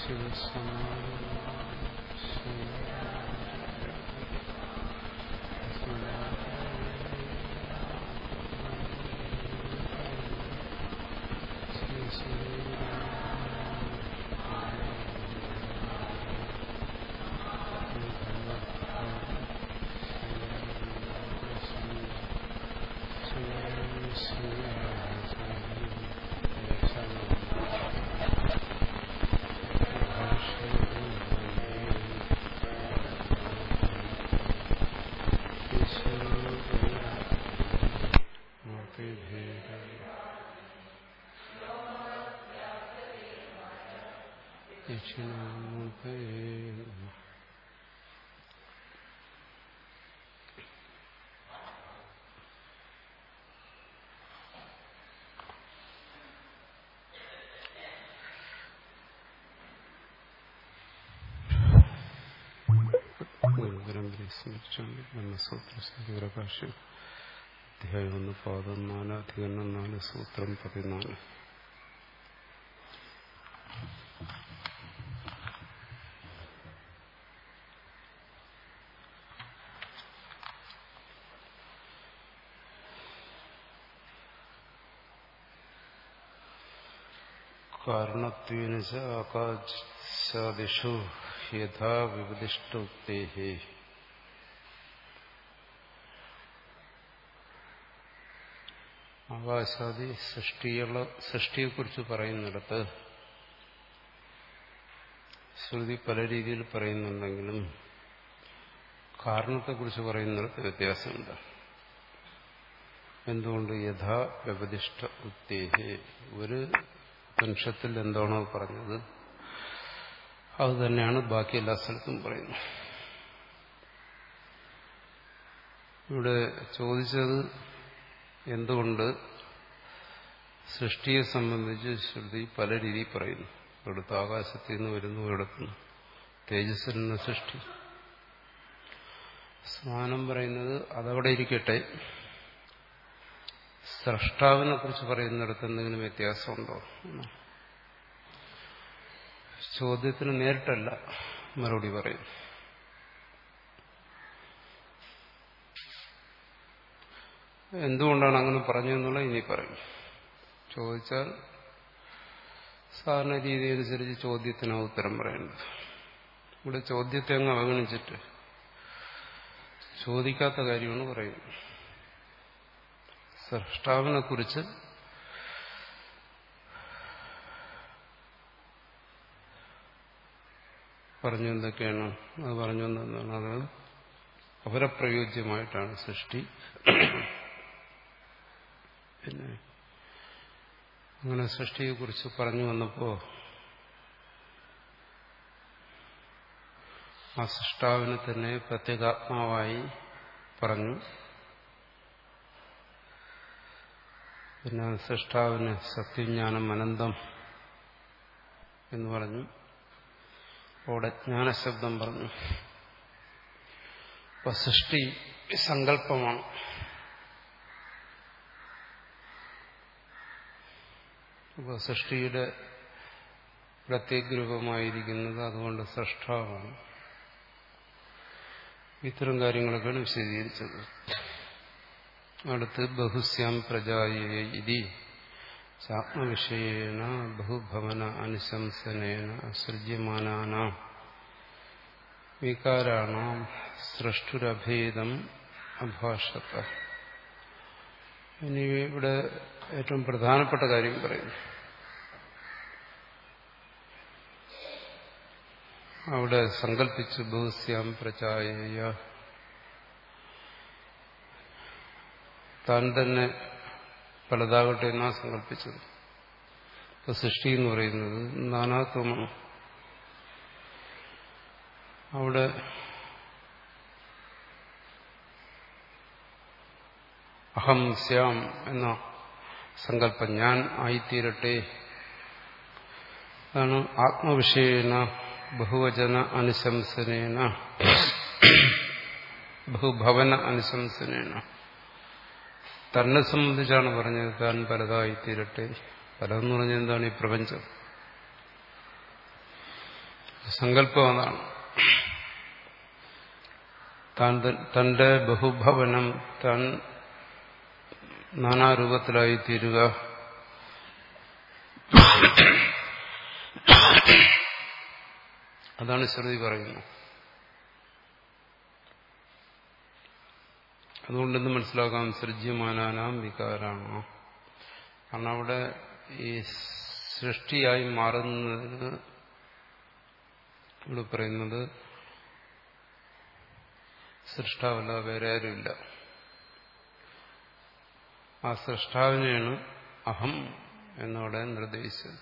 ഗുരുപരമ്പരയെ സ്മരിച്ചുകൊണ്ട് ബ്രഹ്മസൂത്രഭാഷ്യം അധ്യായം ഒന്ന് പാദം നാല് അധികരണം നാല് സൂത്രം പതിനാല് കാരണത്വേന ആകാശാദിഷു യഥാ വിവദിഷ്ടോക്തേ ആകാശാദി സൃഷ്ടിയുള്ള സൃഷ്ടിയെക്കുറിച്ച് പറയുന്നിടത്ത് ശ്രുതി പല രീതിയിൽ പറയുന്നുണ്ടെങ്കിലും കാരണത്തെക്കുറിച്ച് പറയുന്നിടത്ത് വ്യത്യാസമുണ്ട് എന്തുകൊണ്ട് യഥാ വ്യപതിഷ്ഠ ഉത്തേഹേ ഒരു വംശത്തിൽ എന്താണോ പറഞ്ഞത് അത് തന്നെയാണ് ബാക്കി എല്ലാ സ്ഥലത്തും പറയുന്നത് ഇവിടെ ചോദിച്ചത് എന്തുകൊണ്ട് സൃഷ്ടിയെ സംബന്ധിച്ച് ശ്രുതി പല രീതിയിൽ പറയുന്നു ഇവിടുത്തെ ആകാശത്തിൽ നിന്ന് വരുന്നു ഇവിടുന്ന് തേജസ്സിൽ നിന്ന് സൃഷ്ടി സ്നാനം പറയുന്നത് അതവിടെ ഇരിക്കട്ടെ സ്രഷ്ടാവിനെ കുറിച്ച് പറയുന്നിടത്ത് എന്തെങ്കിലും വ്യത്യാസമുണ്ടോ ചോദ്യത്തിന് നേരിട്ടല്ല മറുപടി പറയും എന്തുകൊണ്ടാണ് അങ്ങനെ പറഞ്ഞു എന്നുള്ളത് ഇനി പറയും ചോദിച്ചാൽ സാധാരണ രീതി അനുസരിച്ച് ചോദ്യത്തിന് ഉത്തരം പറയേണ്ടത് ഇവിടെ ചോദ്യത്തെ അങ്ങ് അവഗണിച്ചിട്ട് ചോദിക്കാത്ത കാര്യമാണ് പറയുന്നത് സൃഷ്ടാവിനെ കുറിച്ച് പറഞ്ഞു എന്തൊക്കെയാണ് അത് പറഞ്ഞു എന്താണ് അത് അപരപ്രയോജ്യമായിട്ടാണ് സൃഷ്ടി പിന്നെ അങ്ങനെ സൃഷ്ടിയെക്കുറിച്ച് പറഞ്ഞു വന്നപ്പോ ആ സൃഷ്ടാവിനെ തന്നെ പ്രത്യേകാത്മാവായി പറഞ്ഞു പിന്നെ സൃഷ്ടാവിന് സത്യജ്ഞാനം അനന്തം എന്ന് പറഞ്ഞു അവിടെ ജ്ഞാനശബ്ദം പറഞ്ഞു അപ്പൊ സൃഷ്ടി സങ്കല്പമാണ് അപ്പോൾ സൃഷ്ടിയുടെ പ്രത്യേക രൂപമായിരിക്കുന്നത് അതുകൊണ്ട് സൃഷ്ടാവാണ് ഇത്തരം കാര്യങ്ങളൊക്കെയാണ് വിശദീകരിച്ചത് അടുത്ത് ബഹുസ്യാം പ്രജായേ ഇതി ആത്മവിഷയേന ബഹുഭവന അനുശംസനേന സൃജ്യമാനാന വികാരാണാം സൃഷ്ടുരഭേദം അഭാഷത്ത ഇനി ഇവിടെ ഏറ്റവും പ്രധാനപ്പെട്ട കാര്യം പറയുന്നു അവിടെ സങ്കല്പിച്ച് ബഹുസ്യാം പ്രചായ താൻ തന്നെ പലതാകട്ടെ എന്നാ സങ്കല്പിച്ചത് ഇപ്പൊ സൃഷ്ടി എന്ന് പറയുന്നത് നാനാത്വമാണ് അവിടെ അഹം സ്യാം എന്ന സങ്കല്പം ഞാൻ ആയിത്തീരട്ടെ അതാണ് ആത്മവിഷയേന ബഹുവചന അനുശംസനേന ബഹുഭവന അനുശംസനേന തന്നെ സംബന്ധിച്ചാണ് പറഞ്ഞത് താൻ പലതായിത്തീരട്ടെ പലതെന്ന് പറഞ്ഞാൽ എന്താണ് ഈ പ്രപഞ്ചം സങ്കല്പം അതാണ് താൻ തന്റെ ബഹുഭവനം താൻ നാനാരൂപത്തിലായി തീരുക അതാണ് ശ്രുതി പറയുന്നത് അതുകൊണ്ടെന്ന് മനസ്സിലാക്കാം സൃജ്യമാനാനാം വികാരാണ് കാരണം അവിടെ ഈ സൃഷ്ടിയായി മാറുന്നതിന് ഇവിടെ പറയുന്നത് സൃഷ്ടാവല്ല വേറെ ആരുമില്ല ആ സൃഷ്ടാവിനെയാണ് അഹം എന്നവിടെ നിർദ്ദേശിച്ചത്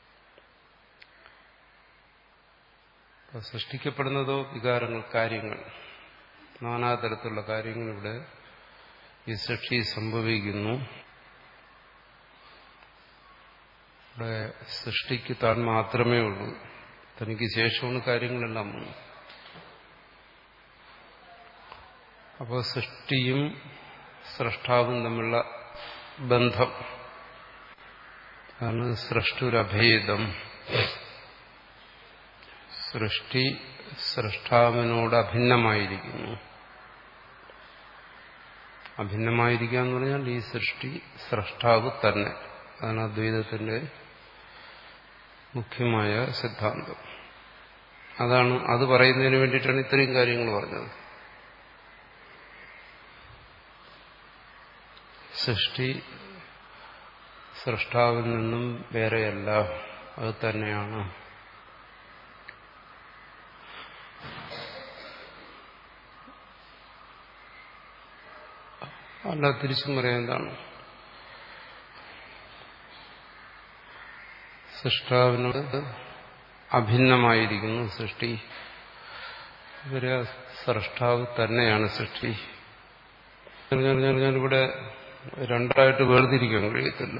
സൃഷ്ടിക്കപ്പെടുന്നതോ വികാരങ്ങൾ കാര്യങ്ങൾ നാനാതരത്തിലുള്ള കാര്യങ്ങൾ ഇവിടെ ഈ സൃഷ്ടി സംഭവിക്കുന്നു ഇവിടെ സൃഷ്ടിക്ക് താൻ മാത്രമേ ഉള്ളൂ തനിക്ക് ശേഷമാണ് കാര്യങ്ങളെല്ലാം വന്നു അപ്പോൾ സൃഷ്ടിയും സൃഷ്ടാവും തമ്മിലുള്ള ബന്ധം അതാണ് സൃഷ്ടുരഭേദം സൃഷ്ടി സൃഷ്ടാവിനോട് അഭിന്നമായിരിക്കുന്നു അഭിന്നമായിരിക്കുക എന്ന് പറഞ്ഞാൽ ഈ സൃഷ്ടി സൃഷ്ടാവ് തന്നെ അതാണ് അദ്വൈതത്തിന്റെ മുഖ്യമായ സിദ്ധാന്തം അതാണ് അത് പറയുന്നതിന് വേണ്ടിയിട്ടാണ് ഇത്രയും കാര്യങ്ങൾ പറഞ്ഞത് സൃഷ്ടി സൃഷ്ടാവിൽ നിന്നും വേറെയല്ല അത് തന്നെയാണ് അല്ല തിരിച്ചും പറയാൻ എന്താണ് സൃഷ്ടാവിനോട് അഭിന്നമായിരിക്കുന്നു സൃഷ്ടി ഇവര് സൃഷ്ടാവ് തന്നെയാണ് സൃഷ്ടി ഞാനിവിടെ രണ്ടായിട്ട് വേർതിരിക്കാൻ കഴിയത്തില്ല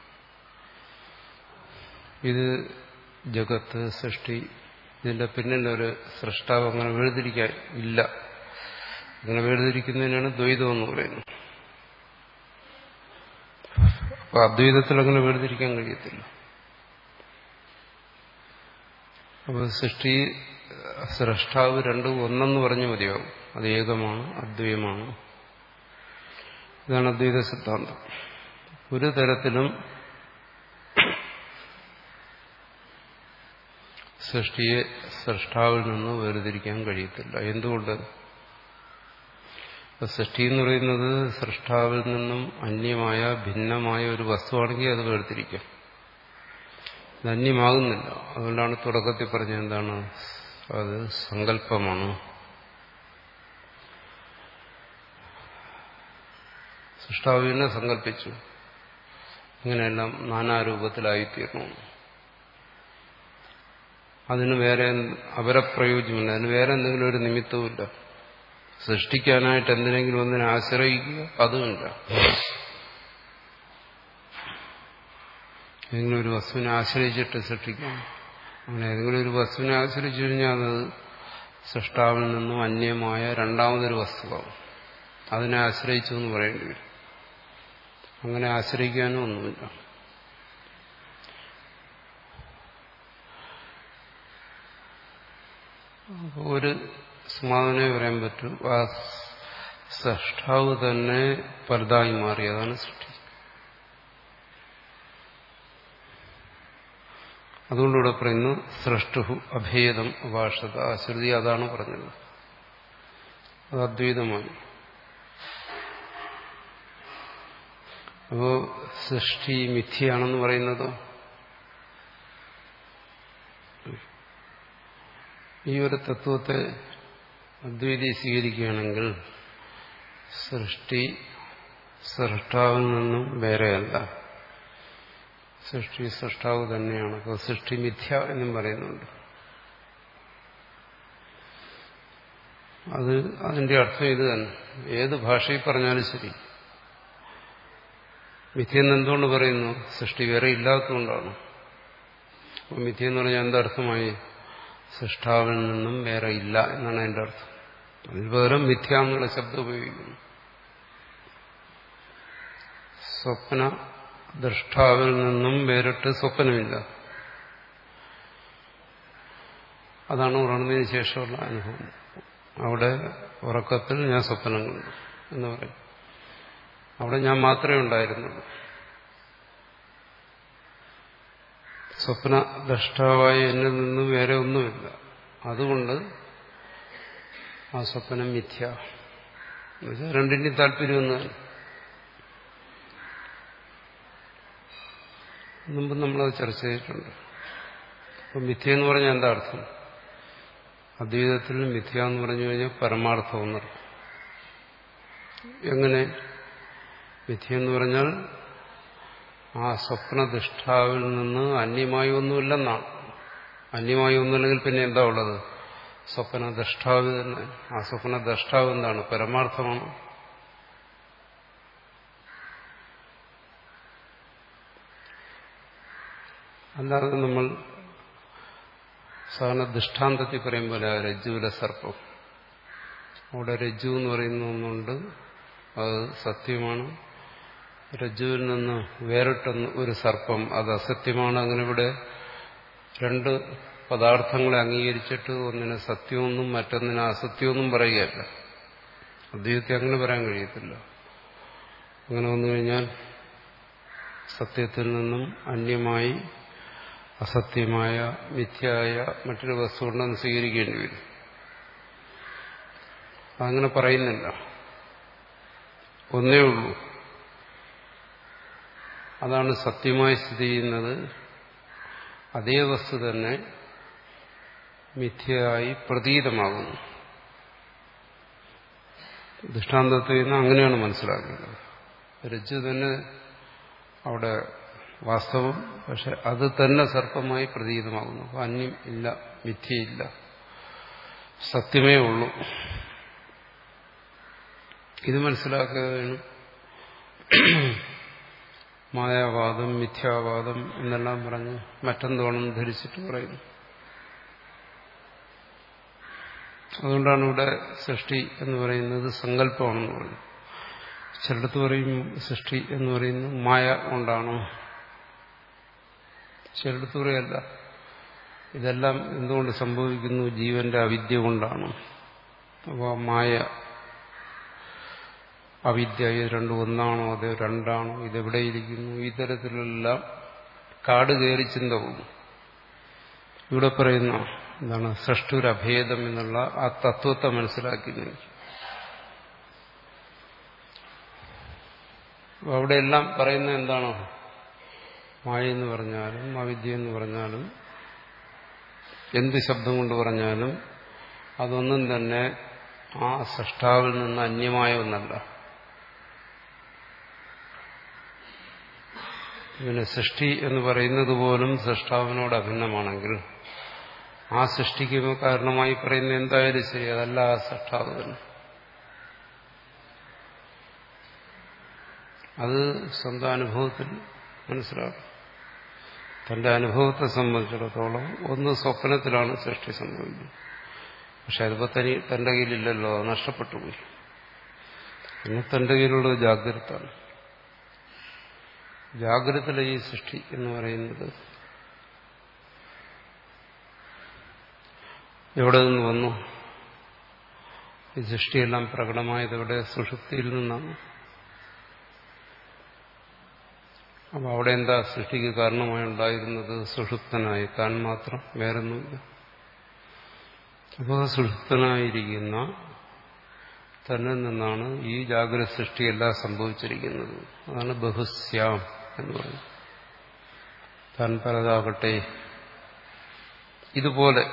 ഇത് ജഗത്ത് സൃഷ്ടി ഇതിന്റെ പിന്നിലൊരു സൃഷ്ടാവ് അങ്ങനെ വേർതിരിക്കാൻ ഇല്ല അങ്ങനെ വേർതിരിക്കുന്നതിനാണ് ദ്വൈതം എന്ന് പറയുന്നത് അപ്പൊ അദ്വൈതത്തിൽ അങ്ങനെ വേർതിരിക്കാൻ കഴിയത്തില്ല അപ്പൊ സൃഷ്ടി സൃഷ്ടാവ് രണ്ടും ഒന്നെന്ന് പറഞ്ഞു മതിയാവും അത് ഏകമാണ് അദ്വൈതമാണ് ഇതാണ് അദ്വൈത സിദ്ധാന്തം ഒരു തരത്തിലും സൃഷ്ടിയെ സൃഷ്ടാവിൽ നിന്ന് വേർതിരിക്കാൻ കഴിയത്തില്ല എന്തുകൊണ്ട് സൃഷ്ടി എന്ന് പറയുന്നത് സൃഷ്ടാവിൽ നിന്നും അന്യമായ ഭിന്നമായ ഒരു വസ്തുവാണെങ്കിൽ അത് വേർതിരിക്കാം ഇത് അന്യമാകുന്നില്ല അതുകൊണ്ടാണ് തുടക്കത്തിൽ പറഞ്ഞത് എന്താണ് അത് സങ്കല്പമാണ് സൃഷ്ടാവിനെ സങ്കല്പിച്ചു ഇങ്ങനെയെല്ലാം നാനാരൂപത്തിലായിത്തീർന്നു അതിന് വേറെ അപരപ്രയോജ്യമില്ല അതിന് വേറെ എന്തെങ്കിലും ഒരു നിമിത്തവുമില്ല സൃഷ്ടിക്കാനായിട്ട് എന്തിനെങ്കിലും ഒന്നിനെ ആശ്രയിക്കുക അതുമില്ല ഏതെങ്കിലും ഒരു വസ്തുവിനെ ആശ്രയിച്ചിട്ട് സൃഷ്ടിക്കാം അങ്ങനെ ഏതെങ്കിലും ഒരു വസ്തുവിനെ ആശ്രയിച്ചു കഴിഞ്ഞാൽ അത് സൃഷ്ടാവിൽ നിന്നും അന്യമായ രണ്ടാമതൊരു വസ്തുവാകും അതിനെ ആശ്രയിച്ചു എന്ന് പറയേണ്ടി വരും അങ്ങനെ ആശ്രയിക്കാനും ഒന്നുമില്ല ഒരു സമാധാനമേ പറയാൻ പറ്റൂ ആ സൃഷ്ടാവ് തന്നെ പലതായി മാറി അതാണ് സൃഷ്ടി അതുകൊണ്ടിവിടെ പറയുന്നു സൃഷ്ടു അഭേദം ഉപാഷത ശ്രുതി അതാണ് പറഞ്ഞത് അത് അദ്വൈതമായി അപ്പോ സൃഷ്ടി മിഥ്യയാണെന്ന് പറയുന്നതോ ഈ ഒരു തത്വത്തെ അദ്വൈതി സ്വീകരിക്കുകയാണെങ്കിൽ സൃഷ്ടി സൃഷ്ടാവിൽ നിന്നും വേറെയല്ല സൃഷ്ടി സൃഷ്ടാവ് തന്നെയാണ് അപ്പോൾ സൃഷ്ടി മിഥ്യ എന്നും പറയുന്നുണ്ട് അത് അതിന്റെ അർത്ഥം ഇത് തന്നെ ഏത് ഭാഷയിൽ പറഞ്ഞാലും ശരി മിഥ്യെന്ന് എന്തുകൊണ്ട് പറയുന്നു സൃഷ്ടി വേറെ ഇല്ലാത്തതുകൊണ്ടാണ് അപ്പോൾ മിഥ്യ എന്ന് പറഞ്ഞാൽ എന്തർത്ഥമായി സൃഷ്ടാവിൽ നിന്നും വേറെ ഇല്ല എന്നാണ് എൻ്റെ അർത്ഥം അതിന് പകരം മിഥ്യ എന്നുള്ള ശബ്ദം ഉപയോഗിക്കുന്നു സ്വപ്ന ദൃഷ്ടാവിൽ നിന്നും വേറിട്ട് സ്വപ്നമില്ല അതാണ് ഉണർന്നതിന് ശേഷമുള്ള അനുഭവം അവിടെ ഉറക്കത്തിൽ ഞാൻ സ്വപ്നം കണ്ടു എന്ന് പറയും അവിടെ ഞാൻ മാത്രമേ ഉണ്ടായിരുന്നുള്ളൂ സ്വപ്ന ദ്രഷ്ടാവായ എന്നിൽ നിന്നും വേറെ ഒന്നുമില്ല അതുകൊണ്ട് ആ സ്വപ്നം മിഥ്യ എന്നുവെച്ചാൽ രണ്ടിൻ്റെയും താല്പര്യം ഒന്ന് മുമ്പ് നമ്മളത് ചർച്ച ചെയ്തിട്ടുണ്ട് അപ്പം മിഥ്യ എന്ന് പറഞ്ഞാൽ എന്താ അർത്ഥം അദ്വൈതത്തിൽ മിഥ്യ എന്ന് പറഞ്ഞു കഴിഞ്ഞാൽ പരമാർത്ഥം എന്നർത്ഥം എങ്ങനെ മിഥ്യ എന്ന് പറഞ്ഞാൽ ആ സ്വപ്നദിഷ്ടാവിൽ നിന്ന് അന്യമായി ഒന്നുമില്ലെന്നാണ് അന്യമായി ഒന്നുമില്ലെങ്കിൽ പിന്നെ എന്താ ഉള്ളത് സ്വപ്ന ദ്രഷ്ടാവ് തന്നെ ആ സ്വപ്ന ദ്രഷ്ടാവ് എന്താണ് പരമാർത്ഥമാണ് അല്ലാതെ നമ്മൾ സാധാരണ ദൃഷ്ടാന്തത്തിൽ പറയും പോലെ രജ്ജുവിലെ സർപ്പം അവിടെ രജ്ജു എന്ന് പറയുന്ന ഒന്നുണ്ട് അത് സത്യമാണ് രജ്ജുവിൽ നിന്ന് വേറിട്ടൊന്ന് ഒരു സർപ്പം അത് അസത്യമാണ് അങ്ങനെ ഇവിടെ രണ്ട് പദാർത്ഥങ്ങളെ അംഗീകരിച്ചിട്ട് ഒന്നിനെ സത്യമെന്നും മറ്റൊന്നിനെ അസത്യമെന്നും പറയുകയല്ല അദ്വൈതത്തെ അങ്ങനെ പറയാൻ കഴിയത്തില്ല അങ്ങനെ വന്നു കഴിഞ്ഞാൽ സത്യത്തിൽ നിന്നും അന്യമായി അസത്യമായ മിഥ്യയായ മറ്റൊരു വസ്തു ഉണ്ടെന്ന് സ്വീകരിക്കേണ്ടി വരും അതങ്ങനെ പറയുന്നില്ല ഒന്നേ ഉള്ളൂ അതാണ് സത്യമായി സ്ഥിതി ചെയ്യുന്നത് അതേ വസ്തു തന്നെ മിഥ്യയായി പ്രതീതമാകുന്നു ദൃഷ്ടാന്തത്തിൽ നിന്ന് അങ്ങനെയാണ് മനസ്സിലാക്കേണ്ടത് രജ്ജു തന്നെ അവിടെ വാസ്തവം പക്ഷെ അത് തന്നെ സർപ്പമായി പ്രതീതമാകുന്നു അപ്പൊ അന്യം ഇല്ല മിഥ്യയില്ല സത്യമേ ഉള്ളൂ ഇത് മനസ്സിലാക്കുകയാണ് മായാവാദം മിഥ്യാവാദം എന്നെല്ലാം പറഞ്ഞ് മറ്റെന്തോണം ധരിച്ചിട്ട് പറയുന്നു അതുകൊണ്ടാണ് ഇവിടെ സൃഷ്ടി എന്ന് പറയുന്നത് സങ്കല്പമാണെന്ന് പറഞ്ഞു ചിലടത്ത് പറയും സൃഷ്ടി എന്ന് പറയുന്നത് മായ കൊണ്ടാണോ ചിലടത്ത് പറയല്ല ഇതെല്ലാം എന്തുകൊണ്ട് സംഭവിക്കുന്നു ജീവന്റെ അവിദ്യ കൊണ്ടാണ് അപ്പോൾ മായ അവിദ്യ ഇത് രണ്ടും ഒന്നാണോ അതോ രണ്ടാണോ ഇതെവിടെയിരിക്കുന്നു ഈ തരത്തിലെല്ലാം കാട് കയറി ചിന്ത പോകും ഇവിടെ പറയുന്ന എന്താണ് സൃഷ്ടുരഭേദം എന്നുള്ള ആ തത്വത്തെ മനസ്സിലാക്കി അവിടെ എല്ലാം പറയുന്നത് എന്താണോ മായ എന്ന് പറഞ്ഞാലും അവിദ്യ എന്ന് പറഞ്ഞാലും എന്ത് ശബ്ദം കൊണ്ട് പറഞ്ഞാലും അതൊന്നും തന്നെ ആ സൃഷ്ടാവിൽ നിന്ന് അന്യമായ ഒന്നല്ല പിന്നെ സൃഷ്ടി എന്ന് പറയുന്നത് പോലും സൃഷ്ടാവിനോട് അഭിന്നമാണെങ്കിൽ ആ സൃഷ്ടിക്ക് കാരണമായി പറയുന്ന എന്തായാലും ശരി അതല്ല ആ സൃഷ്ടാവ് തന്നെ അത് സ്വന്തം അനുഭവത്തിൽ മനസ്സിലാക്കും തന്റെ അനുഭവത്തെ സംബന്ധിച്ചിടത്തോളം ഒന്ന് സ്വപ്നത്തിലാണ് സൃഷ്ടി സംഭവിക്കുന്നത് പക്ഷെ അതിപ്പോ തനി തന്റെ കയ്യിലില്ലല്ലോ അത് നഷ്ടപ്പെട്ടു പോയി പിന്നെ തന്റെ കയ്യിലുള്ളത് ജാഗ്രതാണ് ജാഗ്രതയിലെ ഈ സൃഷ്ടി എന്ന് പറയുന്നത് എവിടെ നിന്ന് വന്നു ഈ സൃഷ്ടിയെല്ലാം പ്രകടമായത് എവിടെ സുഷുപ്തിയിൽ നിന്നാണ് അപ്പൊ അവിടെ എന്താ സൃഷ്ടിക്ക് കാരണമായി ഉണ്ടായിരുന്നത് സുഷുപ്തനായി താൻ മാത്രം വേറൊന്നുമില്ല അപ്പോൾ സുഷുപ്തനായിരിക്കുന്ന തന്നെ നിന്നാണ് ഈ ജാഗ്രത സൃഷ്ടിയെല്ലാം സംഭവിച്ചിരിക്കുന്നത് അതാണ് ബഹുസ്യാം എന്ന് പറയുന്നത് താൻ പലതാകട്ടെ ഇതുപോലെ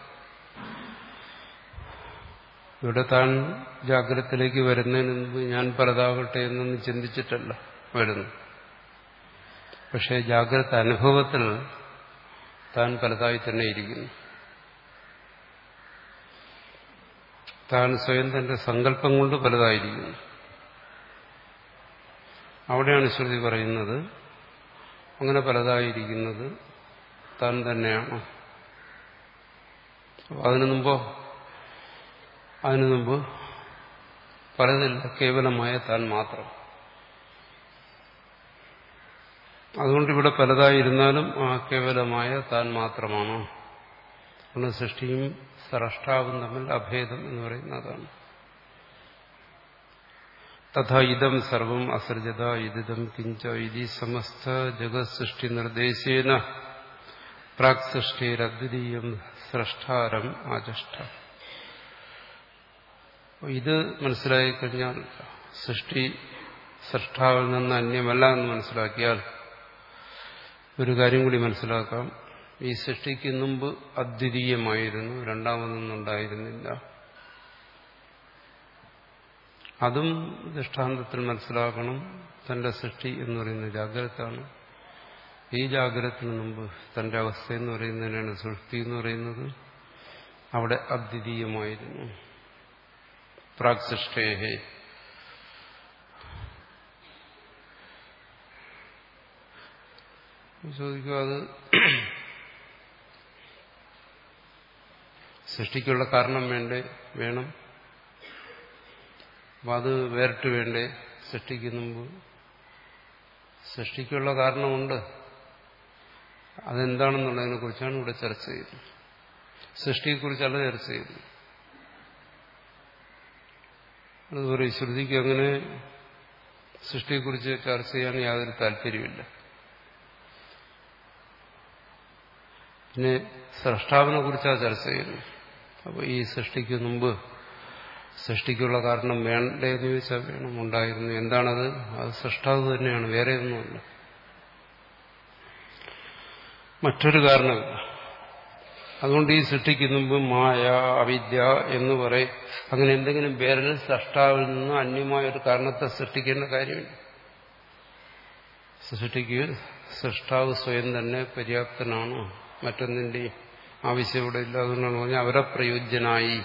ഇവിടെ താൻ ജാഗ്രതത്തിലേക്ക് വരുന്നതിന് മുമ്പ് ഞാൻ പലതാകട്ടെ എന്നൊന്നും ചിന്തിച്ചിട്ടല്ല വരുന്നു പക്ഷേ ജാഗ്രത അനുഭവത്തിൽ താൻ പലതായി തന്നെ ഇരിക്കുന്നു താൻ സ്വയം തന്റെ സങ്കല്പം കൊണ്ട് പലതായിരിക്കുന്നു അവിടെയാണ് ശ്രുതി പറയുന്നത് അങ്ങനെ പലതായിരിക്കുന്നത് താൻ തന്നെയാണ് അതിനു മുമ്പോ അതിനു മുമ്പ് പലതില്ല കേവലമായ താൻ മാത്രം അതുകൊണ്ട് ഇവിടെ പലതായിരുന്നാലും ആ കേവലമായ താൻ മാത്രമാണ് ആണ് സൃഷ്ടിയും സ്രഷ്ടാവും തമ്മിൽ അഭേദം എന്ന് പറയുന്ന അതാണ് തഥാ ഇതം സർവം അസൃജത ഇതിദം കിഞ്ച ഇതി സമസ്ത ജഗത് സൃഷ്ടി നിർദ്ദേശേന പ്രാക് സൃഷ്ടിരദ്വിതീയം സ്രഷ്ടാരം ആചഷ്ട ഇത് മനസ്സിലായി കഴിഞ്ഞാൽ സൃഷ്ടി സൃഷ്ടാവിൽ നിന്ന് അന്യമല്ല എന്ന് മനസ്സിലാക്കിയാൽ ഒരു കാര്യം കൂടി മനസ്സിലാക്കാം ഈ സൃഷ്ടിക്ക് മുമ്പ് അദ്വിതീയമായിരുന്നു രണ്ടാമതൊന്നുണ്ടായിരുന്നില്ല അതും ദൃഷ്ടാന്തത്തിൽ മനസ്സിലാക്കണം തന്റെ സൃഷ്ടി എന്ന് പറയുന്നത് ജാഗ്രതാണ് ഈ ജാഗ്രതത്തിന് മുമ്പ് തന്റെ അവസ്ഥ എന്ന് പറയുന്നതിനാണ് സൃഷ്ടി എന്ന് പറയുന്നത് അവിടെ അദ്വിതീയമായിരുന്നു പ്രാക് സൃഷ്ടേഹേ ചോദിക്കുക അത് സൃഷ്ടിക്കുള്ള കാരണം വേണ്ടേ വേണം അപ്പം അത് വേറിട്ട് വേണ്ടേ സൃഷ്ടിക്ക് മുമ്പ് സൃഷ്ടിക്കുള്ള കാരണമുണ്ട് അതെന്താണെന്നുള്ളതിനെ കുറിച്ചാണ് ഇവിടെ ചർച്ച ചെയ്യുന്നത് സൃഷ്ടിയെക്കുറിച്ചല്ല ചർച്ച ചെയ്യുന്നത് അതുപോലെ ശ്രുതിക്ക് അങ്ങനെ സൃഷ്ടിയെക്കുറിച്ച് ചർച്ച ചെയ്യാൻ യാതൊരു താല്പര്യമില്ല പിന്നെ സൃഷ്ടാവിനെ കുറിച്ചാണ് ചർച്ച ചെയ്യുന്നത് അപ്പോൾ ഈ സൃഷ്ടിക്ക് മുമ്പ് സൃഷ്ടിക്കുള്ള കാരണം വേണ്ടേ എന്ന് ചോദിച്ചാൽ വേണം ഉണ്ടായിരുന്നു എന്താണത് അത് സൃഷ്ടാവ് തന്നെയാണ് വേറെ ഒന്നുമല്ല മറ്റൊരു കാരണമില്ല അതുകൊണ്ട് ഈ സൃഷ്ടിക്ക് മുമ്പ് മായ അവിദ്യ എന്ന് പറയും അങ്ങനെ എന്തെങ്കിലും പേരിൽ സൃഷ്ടാവിൽ നിന്ന് അന്യമായ ഒരു കാരണത്തെ സൃഷ്ടിക്കേണ്ട കാര്യമില്ല സൃഷ്ടിക്ക് സൃഷ്ടാവ് സ്വയം തന്നെ പര്യാപ്തനാണ് മറ്റൊന്നിന്റെ ആവശ്യം ഇവിടെ ഇല്ല അതുകൊണ്ടാണ് പറഞ്ഞാൽ അവരെ പ്രയോജ്യനായി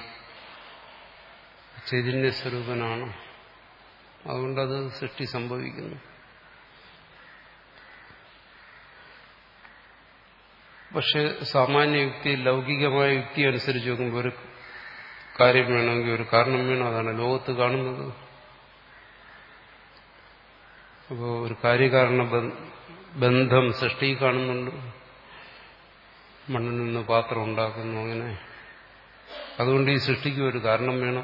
ചൈതന്യസ്വരൂപനാണ് അതുകൊണ്ടത് സൃഷ്ടി സംഭവിക്കുന്നു പക്ഷെ സാമാന്യ യുക്തി ലൗകികമായ യുക്തി അനുസരിച്ച് നോക്കുമ്പോൾ ഒരു കാര്യം വേണമെങ്കിൽ ഒരു കാരണം വേണം അതാണ് ലോകത്ത് കാണുന്നത് അപ്പോൾ ഒരു കാര്യകാരണ ബന്ധം സൃഷ്ടി കാണുന്നുണ്ട് മണ്ണിൽ നിന്ന് പാത്രം ഉണ്ടാക്കുന്നു അങ്ങനെ അതുകൊണ്ട് ഈ സൃഷ്ടിക്ക് ഒരു കാരണം വേണം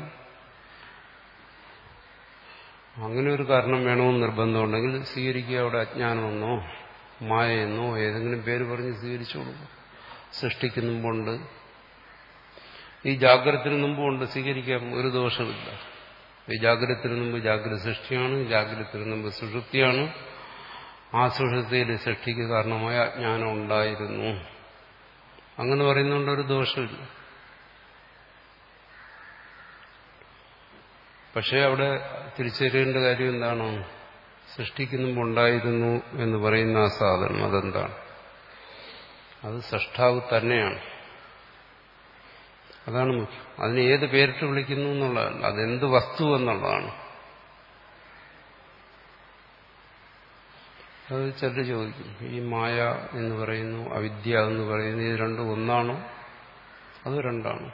അങ്ങനെ ഒരു കാരണം വേണമെന്ന് നിർബന്ധമുണ്ടെങ്കിൽ സ്വീകരിക്കുക അവിടെ അജ്ഞാനമെന്നോ മായയെന്നോ ഏതെങ്കിലും പേര് പറഞ്ഞ് സ്വീകരിച്ചോളൂ സൃഷ്ടിക്ക് മുമ്പുണ്ട് ഈ ജാഗ്രതത്തിന് മുമ്പുണ്ട് സ്വീകരിക്കാം ഒരു ദോഷമില്ല ഈ ജാഗ്രതത്തിന് മുമ്പ് ജാഗ്രത സൃഷ്ടിയാണ് ജാഗ്രതത്തിന് മുമ്പ് സുഷുപ്തിയാണ് ആ സുഷുപ്തിയിൽ സൃഷ്ടിക്ക് കാരണമായ അജ്ഞാനം ഉണ്ടായിരുന്നു അങ്ങനെ പറയുന്നതുകൊണ്ട് ഒരു ദോഷമില്ല പക്ഷേ അവിടെ തിരിച്ചറിയേണ്ട കാര്യം എന്താണോ സൃഷ്ടിക്കുന്നുമ്പ് ഉണ്ടായിരുന്നു എന്ന് പറയുന്ന ആ സാധനം അതെന്താണ് അത് സൃഷ്ടാവ് തന്നെയാണ് അതാണ് മുഖ്യം അതിന് ഏത് പേരിട്ട് വിളിക്കുന്നു എന്നുള്ളതല്ല അതെന്ത് വസ്തു എന്നുള്ളതാണ് അത് ചിലർ ചോദിക്കും ഈ മായ എന്ന് പറയുന്നു അവിദ്യ എന്ന് പറയുന്നു ഇത് രണ്ടും ഒന്നാണോ അത് രണ്ടാണോ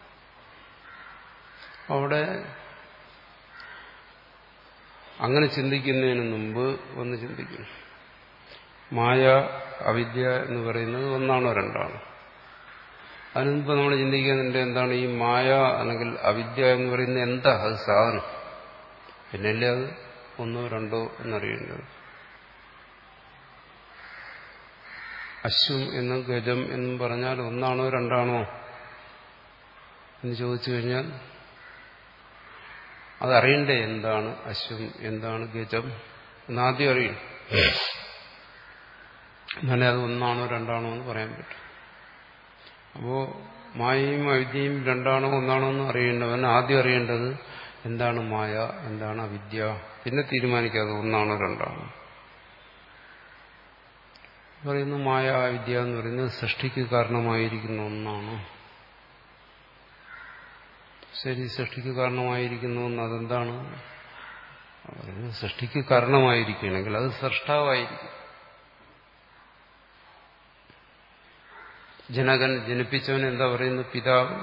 അവിടെ അങ്ങനെ ചിന്തിക്കുന്നതിന് മുമ്പ് ഒന്ന് ചിന്തിക്കും മായ അവിദ്യ എന്ന് പറയുന്നത് ഒന്നാണോ രണ്ടാണോ അതിന് മുമ്പ് നമ്മൾ ചിന്തിക്കുന്നുണ്ട് എന്താണ് ഈ മായ അല്ലെങ്കിൽ അവിദ്യ എന്ന് പറയുന്നത് എന്താ അത് സാധനം പിന്നല്ലേ അത് ഒന്നോ രണ്ടോ എന്നറിയേണ്ടത് അശ്വം എന്നും ഗജം എന്നും പറഞ്ഞാൽ ഒന്നാണോ രണ്ടാണോ എന്ന് ചോദിച്ചു കഴിഞ്ഞാൽ അതറിയണ്ടേ എന്താണ് അശ്വം എന്താണ് ഗജം എന്നാദ്യം അറിയും എന്നാലേ അത് ഒന്നാണോ രണ്ടാണോ എന്ന് പറയാൻ പറ്റും അപ്പോ മായയും അവിദ്യയും രണ്ടാണോ ഒന്നാണോ എന്ന് അറിയേണ്ടവൻ ആദ്യം അറിയേണ്ടത് എന്താണ് മായ എന്താണ് അവിദ്യ പിന്നെ തീരുമാനിക്കാതെ ഒന്നാണോ രണ്ടാണോ പറയുന്നു മായ വിദ്യ എന്ന് പറയുന്നത് സൃഷ്ടിക്ക് കാരണമായിരിക്കുന്ന ഒന്നാണ് ശരി സൃഷ്ടിക്ക് കാരണമായിരിക്കുന്നു എന്ന് അതെന്താണ് പറയുന്നത് സൃഷ്ടിക്ക് കാരണമായിരിക്കുകയാണെങ്കിൽ അത് സൃഷ്ടാവായിരിക്കും ജനകൻ ജനിപ്പിച്ചവൻ എന്താ പറയുന്നത് പിതാവ്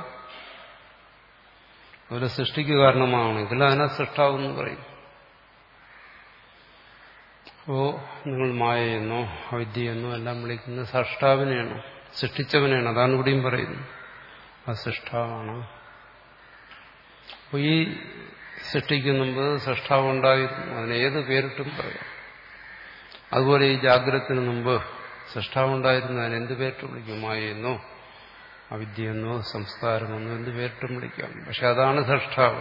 അതുപോലെ സൃഷ്ടിക്ക് കാരണമാണെങ്കിൽ അതിനെ സൃഷ്ടാവെന്ന് പറയും അപ്പോ നിങ്ങൾ മായയെന്നോ അവിദ്യയെന്നോ എല്ലാം വിളിക്കുന്നത് സൃഷ്ടാവിനെയാണ് സൃഷ്ടിച്ചവനെയാണ് അതാണ് ഇവിടെയും പറയുന്നത് അത് സൃഷ്ടാവാണ് അപ്പോൾ ഈ സൃഷ്ടിക്ക് മുമ്പ് സൃഷ്ടാവ് ഉണ്ടായിരുന്നു അതിന് ഏത് പേരിട്ടും പറയാം അതുപോലെ ഈ ജാഗ്രതത്തിന് മുമ്പ് സൃഷ്ടാവുണ്ടായിരുന്നു അതിന് എന്ത് പേരിട്ട് വിളിക്കും മായെന്നോ അവിദ്യയെന്നോ സംസ്കാരമെന്നോ എന്ത് പേരിട്ടും വിളിക്കാം പക്ഷെ അതാണ് സൃഷ്ടാവ്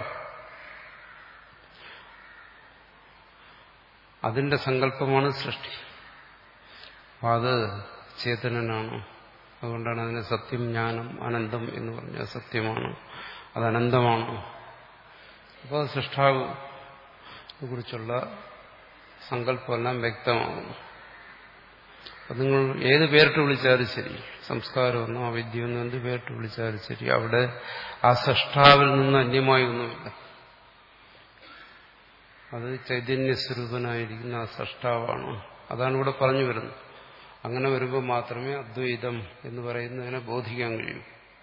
അതിന്റെ സങ്കല്പമാണ് സൃഷ്ടി അപ്പം അത് ചേതനനാണ് അതുകൊണ്ടാണ് അതിന് സത്യം ജ്ഞാനം അനന്തം എന്ന് പറഞ്ഞാൽ സത്യമാണ് അത് അനന്തമാണ് അപ്പോൾ സൃഷ്ടാവ് കുറിച്ചുള്ള സങ്കല്പമെല്ലാം വ്യക്തമാകുന്നു അപ്പം നിങ്ങൾ ഏത് പേരിട്ട് വിളിച്ചാലും ശരി സംസ്കാരമെന്നോ അവിദ്യയെന്നോ എന്ത് പേരിട്ട് വിളിച്ചാലും ശരി അവിടെ ആ സൃഷ്ടാവിൽ നിന്ന് അന്യമായി ഒന്നുമില്ല അത് ചൈതന്യസ്വരൂപനായിരിക്കുന്ന ആ സൃഷ്ടാവാണ് അതാണ് ഇവിടെ പറഞ്ഞു വരുന്നത് അങ്ങനെ വരുമ്പോൾ മാത്രമേ അദ്വൈതം എന്ന് പറയുന്നതിനെ ബോധിക്കാൻ കഴിയൂ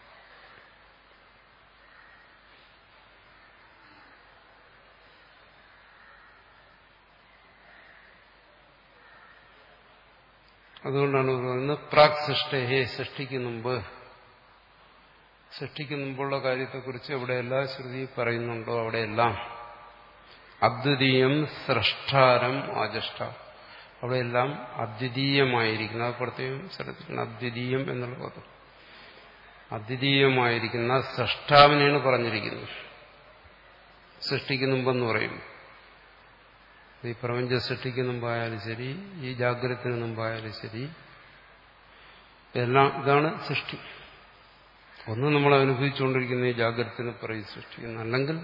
അതുകൊണ്ടാണ് പറയുന്നത് പ്രാക് സൃഷ്ടഹേ സൃഷ്ടിക്ക് മുമ്പ് സൃഷ്ടിക്ക് മുമ്പുള്ള കാര്യത്തെക്കുറിച്ച് എവിടെയെല്ലാം ശ്രുതി പറയുന്നുണ്ടോ അവിടെയെല്ലാം അദ്വിതീയം സൃഷ്ടാരം ആജഷ്ട അവിടെയെല്ലാം അദ്വിതീയമായിരിക്കുന്ന അത് പ്രത്യേകം ശ്രദ്ധിക്കണം അദ്വിതീയം എന്നുള്ള പദം അദ്വിതീയമായിരിക്കുന്ന സൃഷ്ടാവിനെയാണ് പറഞ്ഞിരിക്കുന്നത് സൃഷ്ടിക്ക് മുമ്പെന്ന് പറയുന്നു ഈ പ്രപഞ്ച സൃഷ്ടിക്ക് മുമ്പായാലും ശരി ഈ ജാഗ്രതത്തിന് മുമ്പായാലും ശരി എല്ലാം ഇതാണ് സൃഷ്ടി ഒന്ന് നമ്മൾ അനുഭവിച്ചുകൊണ്ടിരിക്കുന്ന ഈ ജാഗ്രതത്തിന് പറയും സൃഷ്ടിക്കുന്നു അല്ലെങ്കിൽ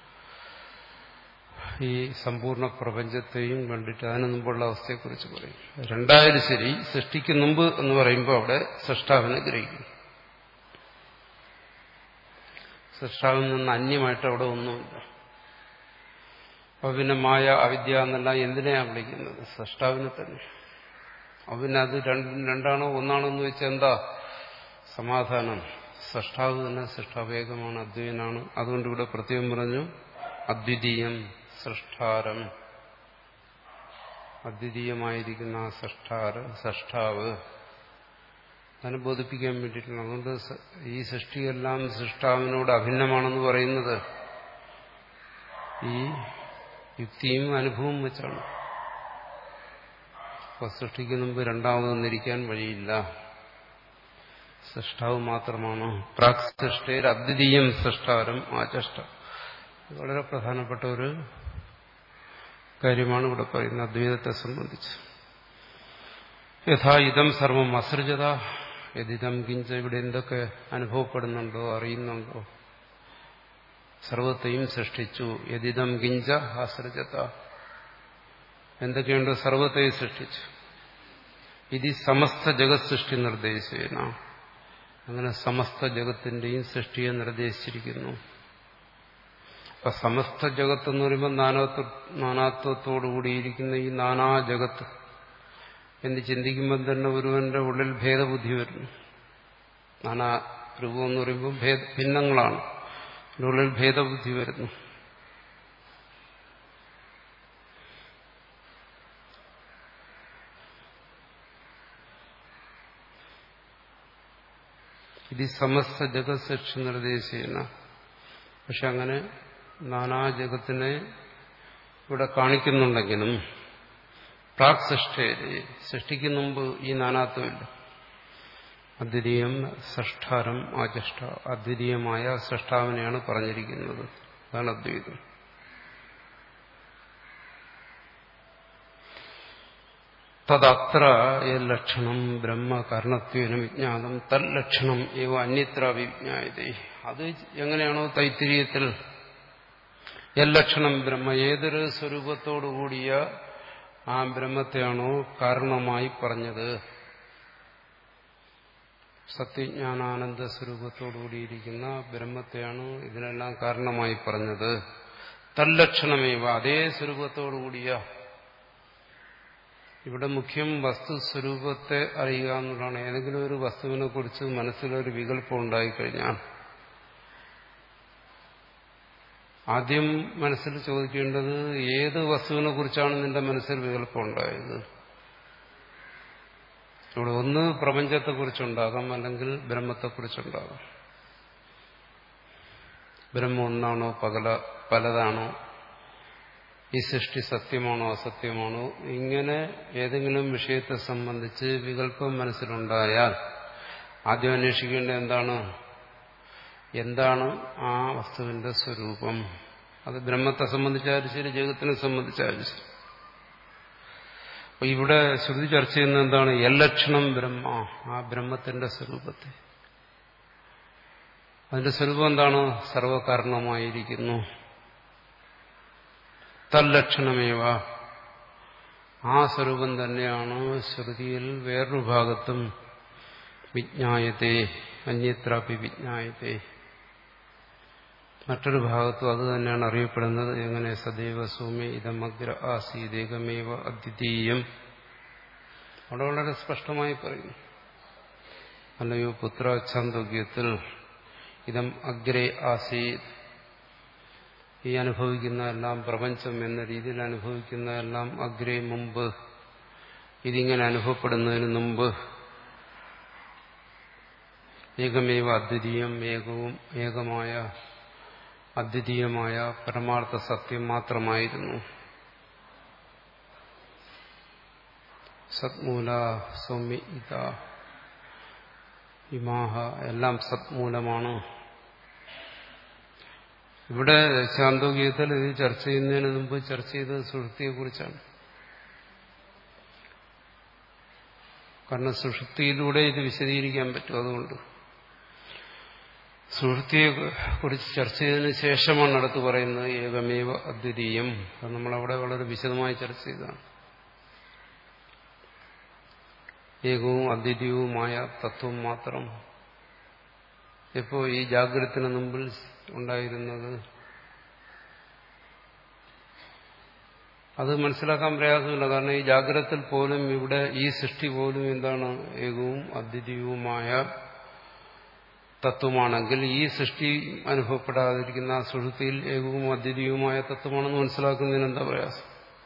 ഈ സമ്പൂർണ്ണ പ്രപഞ്ചത്തെയും കണ്ടിട്ട് അതിനു മുമ്പുള്ള അവസ്ഥയെക്കുറിച്ച് പറയും രണ്ടായാലും ശരി സൃഷ്ടിക്ക് മുമ്പ് എന്ന് പറയുമ്പോൾ അവിടെ സൃഷ്ടാവിനെ ഗ്രഹിക്കും സൃഷ്ടാവിൽ നിന്ന് അന്യമായിട്ട് അവിടെ ഒന്നുമില്ല അപ്പൊ പിന്നെ മായ അവിദ്യ എന്നെല്ലാം എന്തിനെയാണ് വിളിക്കുന്നത് സൃഷ്ടാവിനെ തന്നെ അപ്പൊ പിന്നെ അത് രണ്ടും രണ്ടാണോ ഒന്നാണോ എന്ന് വെച്ചാൽ എന്താ സമാധാനം സൃഷ്ടാവ് തന്നെ സൃഷ്ടാവേകമാണ് അദ്വൈനാണ് അതുകൊണ്ട് ഇവിടെ പ്രത്യേകം പറഞ്ഞു അദ്വിതീയം സൃഷ്ടാരം അദ്വിതീയമായിരിക്കുന്ന ആ സൃഷ്ടാര സൃഷ്ടാവ് അതിനെ ബോധിപ്പിക്കാൻ വേണ്ടിയിട്ടാണ് അതുകൊണ്ട് ഈ സൃഷ്ടിയെല്ലാം സൃഷ്ടാവിനോട് അഭിന്നമാണെന്ന് പറയുന്നത് ഈ യുക്തിയും അനുഭവവും വെച്ചാണ് അപ്പൊ സൃഷ്ടിക്ക് മുമ്പ് രണ്ടാമതൊന്നിരിക്കാൻ വഴിയില്ല സൃഷ്ടാവ് മാത്രമാണ് പ്രാക് സൃഷ്ടയിൽ അദ്വിതീയം സൃഷ്ടാരം ആചഷ്ട വളരെ പ്രധാനപ്പെട്ട ഒരു കാര്യമാണ് ഇവിടെ പറയുന്നത് അദ്വൈതത്തെ സംബന്ധിച്ച് യഥാ ഇതം സർവം അസൃജത യതിതം കിഞ്ച ഇവിടെ എന്തൊക്കെ അനുഭവപ്പെടുന്നുണ്ടോ അറിയുന്നുണ്ടോ സർവത്തെയും സൃഷ്ടിച്ചു യതിതം കിഞ്ച ആസൃജത എന്തൊക്കെയുണ്ടോ സർവത്തെയും സൃഷ്ടിച്ചു ഇത് സമസ്ത ജഗത് സൃഷ്ടി നിർദ്ദേശിന അങ്ങനെ സമസ്ത ജഗത്തിന്റെയും സൃഷ്ടിയെ നിർദ്ദേശിച്ചിരിക്കുന്നു അപ്പൊ സമസ്ത ജഗത്ത് എന്ന് പറയുമ്പോൾ നാനാത്വ നാനാത്വത്തോടുകൂടിയിരിക്കുന്ന ഈ നാനാ ജഗത്ത് എന്ന് ചിന്തിക്കുമ്പോൾ തന്നെ ഒരുവന്റെ ഉള്ളിൽ ഭേദബുദ്ധി വരുന്നു നാനാ രൂപം എന്ന് പറയുമ്പോൾ ഭേദ ഭിന്നങ്ങളാണ് ഉള്ളിൽ ഭേദബുദ്ധി വരുന്നു ഇത് സമസ്ത ജഗത് സൃഷ്ടി നിർദ്ദേശിക്കുന്ന പക്ഷെ അങ്ങനെ നാനാ ജഗത്തിനെ ഇവിടെ കാണിക്കുന്നുണ്ടെങ്കിലും പ്രാക് സൃഷ്ടിയെ സൃഷ്ടിക്ക് മുമ്പ് ഈ നാനാത്വമില്ല അദ്വിതീയം സൃഷ്ടാരം ആചഷ്ട അദ്വിതീയമായ സൃഷ്ടാവിനെയാണ് പറഞ്ഞിരിക്കുന്നത് അതാണ് അദ്വൈതം തദത്ര ലക്ഷണം ബ്രഹ്മ കർണത്വേന വിജ്ഞാതം തല്ലക്ഷണം ഏവ അന്യത്ര വിജ്ഞായതേ അത് എങ്ങനെയാണോ തൈത്തിരീയത്തിൽ എല്ലക്ഷണം ബ്രഹ്മ ഏതൊരു സ്വരൂപത്തോടുകൂടിയ ആ ബ്രഹ്മത്തെയാണോ കാരണമായി പറഞ്ഞത് സത്യജ്ഞാനാനന്ദ സ്വരൂപത്തോടുകൂടിയിരിക്കുന്ന ബ്രഹ്മത്തെയാണ് ഇതിനെല്ലാം കാരണമായി പറഞ്ഞത് തല്ലക്ഷണമേവ അതേ സ്വരൂപത്തോടുകൂടിയ ഇവിടെ മുഖ്യം വസ്തുസ്വരൂപത്തെ അറിയുക എന്നുള്ളതാണ് ഏതെങ്കിലും ഒരു വസ്തുവിനെ കുറിച്ച് മനസ്സിലൊരു വികല്പം ഉണ്ടായിക്കഴിഞ്ഞാൽ ആദ്യം മനസ്സിൽ ചോദിക്കേണ്ടത് ഏത് വസ്തുവിനെ കുറിച്ചാണ് നിന്റെ മനസ്സിൽ വികല്പം ഉണ്ടായത് ഇവിടെ ഒന്ന് പ്രപഞ്ചത്തെക്കുറിച്ചുണ്ടാകാം അല്ലെങ്കിൽ ബ്രഹ്മത്തെക്കുറിച്ചുണ്ടാകാം ബ്രഹ്മം ഒന്നാണോ പകല പലതാണോ ഈ സൃഷ്ടി സത്യമാണോ അസത്യമാണോ ഇങ്ങനെ ഏതെങ്കിലും വിഷയത്തെ സംബന്ധിച്ച് വികല്പം മനസ്സിലുണ്ടായാൽ ആദ്യം അന്വേഷിക്കേണ്ടത് എന്താണ് എന്താണ് ആ വസ്തുവിന്റെ സ്വരൂപം അത് ബ്രഹ്മത്തെ സംബന്ധിച്ചാലും ശരി ജഗത്തിനെ സംബന്ധിച്ചാലും ശരി അപ്പൊ ഇവിടെ ശ്രുതി ചർച്ച ചെയ്യുന്നത് എന്താണ് എല്ലക്ഷണം ബ്രഹ്മ ആ ബ്രഹ്മത്തിന്റെ സ്വരൂപത്തെ അതിന്റെ സ്വരൂപം എന്താണ് സർവകാരണമായിരിക്കുന്നു തല്ലക്ഷണമേവ ആ സ്വരൂപം തന്നെയാണ് ശ്രുതിയിൽ വേറൊരു ഭാഗത്തും വിജ്ഞായത്തെ അന്യത്രാപി വിജ്ഞായത്തെ മറ്റൊരു ഭാഗത്തും അത് തന്നെയാണ് അറിയപ്പെടുന്നത് എങ്ങനെ സദൈവ സൗമ്യ ഇതമഗ്ര ആസീതേകമേവ അദ്വിതീയം അവിടെ വളരെ സ്പഷ്ടമായി പറയുന്നു അല്ലയോ പുത്ര ഛാന്തോഗ്യത്തിൽ ഇതം അഗ്രേ ആസീത് ഈ അനുഭവിക്കുന്ന എല്ലാം പ്രപഞ്ചം എന്ന രീതിയിൽ അനുഭവിക്കുന്ന എല്ലാം അഗ്രേ മുമ്പ് ഇതിങ്ങനെ അനുഭവപ്പെടുന്നതിന് മുമ്പ് ഏകമേവ അദ്വിതീയം ഏകവും ഏകമായ അദ്വിതീയമായ പരമാർത്ഥ സത്യം മാത്രമായിരുന്നു സത്മൂല സൗമ്യ ഇത ഇമാഹ എല്ലാം സത്മൂലമാണ് ഇവിടെ ശാന്തോഗീതത്തിൽ ഇത് ചർച്ച ചെയ്യുന്നതിന് മുമ്പ് ചർച്ച ചെയ്തത് സുഷുപ്തിയെക്കുറിച്ചാണ് കാരണം സുഷുപ്തിയിലൂടെ ഇത് വിശദീകരിക്കാൻ പറ്റും അതുകൊണ്ട് സുഹൃത്തിയെ കുറിച്ച് ചർച്ച ചെയ്തതിന് ശേഷമാണ് അടുത്ത് പറയുന്നത് ഏകമേവ അദ്വിതീയം അത് നമ്മളവിടെ വളരെ വിശദമായി ചർച്ച ചെയ്തതാണ് ഏകവും അദ്വിതീയവുമായ തത്വം മാത്രം ഇപ്പോ ഈ ജാഗ്രതത്തിന് മുമ്പിൽ ഉണ്ടായിരുന്നത് അത് മനസ്സിലാക്കാൻ പ്രയാസമില്ല കാരണം ഈ ജാഗ്രതത്തിൽ പോലും ഇവിടെ ഈ സൃഷ്ടി പോലും എന്താണ് ഏകവും അദ്വിതീയവുമായ തത്വമാണെങ്കിൽ ഈ സൃഷ്ടി അനുഭവപ്പെടാതിരിക്കുന്ന ആ സുഹൃത്തിയിൽ ഏകവും അദ്വിതീയവുമായ തത്വമാണെന്ന് മനസ്സിലാക്കുന്നതിന് എന്താ പ്രയാസം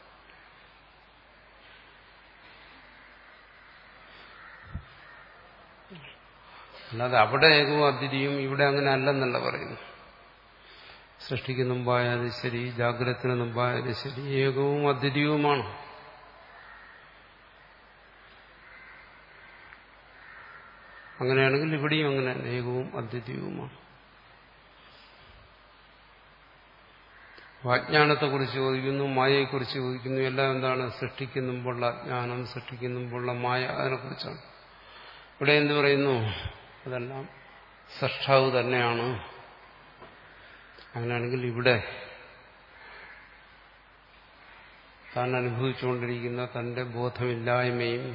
അല്ലാതെ അവിടെ ഏകവും അദ്വിതീയവും ഇവിടെ അങ്ങനെ അല്ലെന്നല്ല പറയുന്നു സൃഷ്ടിക്ക് മുമ്പായാലും ശരി ജാഗ്രതത്തിന് മുമ്പായാലും ശരി ഏകവും അദ്വിതീയവുമാണ് അങ്ങനെയാണെങ്കിൽ ഇവിടെയും അങ്ങനെ ഏകവും അദ്വിതീയവുമാണ് അജ്ഞാനത്തെക്കുറിച്ച് ചോദിക്കുന്നു മായയെക്കുറിച്ച് ചോദിക്കുന്നു എല്ലാം എന്താണ് സൃഷ്ടിക്ക് മുമ്പുള്ള അജ്ഞാനം സൃഷ്ടിക്ക് മുമ്പുള്ള മായ അതിനെക്കുറിച്ചാണ് ഇവിടെ എന്ത് പറയുന്നു അതെല്ലാം സൃഷ്ടാവ് തന്നെയാണ് അങ്ങനെയാണെങ്കിൽ ഇവിടെ താൻ അനുഭവിച്ചുകൊണ്ടിരിക്കുന്ന തന്റെ ബോധമില്ലായ്മയും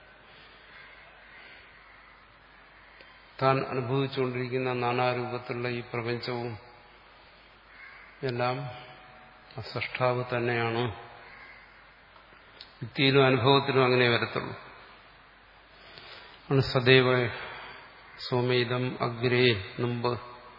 താൻ അനുഭവിച്ചുകൊണ്ടിരിക്കുന്ന നാനാരൂപത്തിലുള്ള ഈ പ്രപഞ്ചവും എല്ലാം സൃഷ്ടാവ് തന്നെയാണ് യുക്തിയിലും അനുഭവത്തിലും അങ്ങനെ വരത്തുള്ളൂ ആണ് സദൈവ സോമേതം അഗ്രേ മുമ്പ്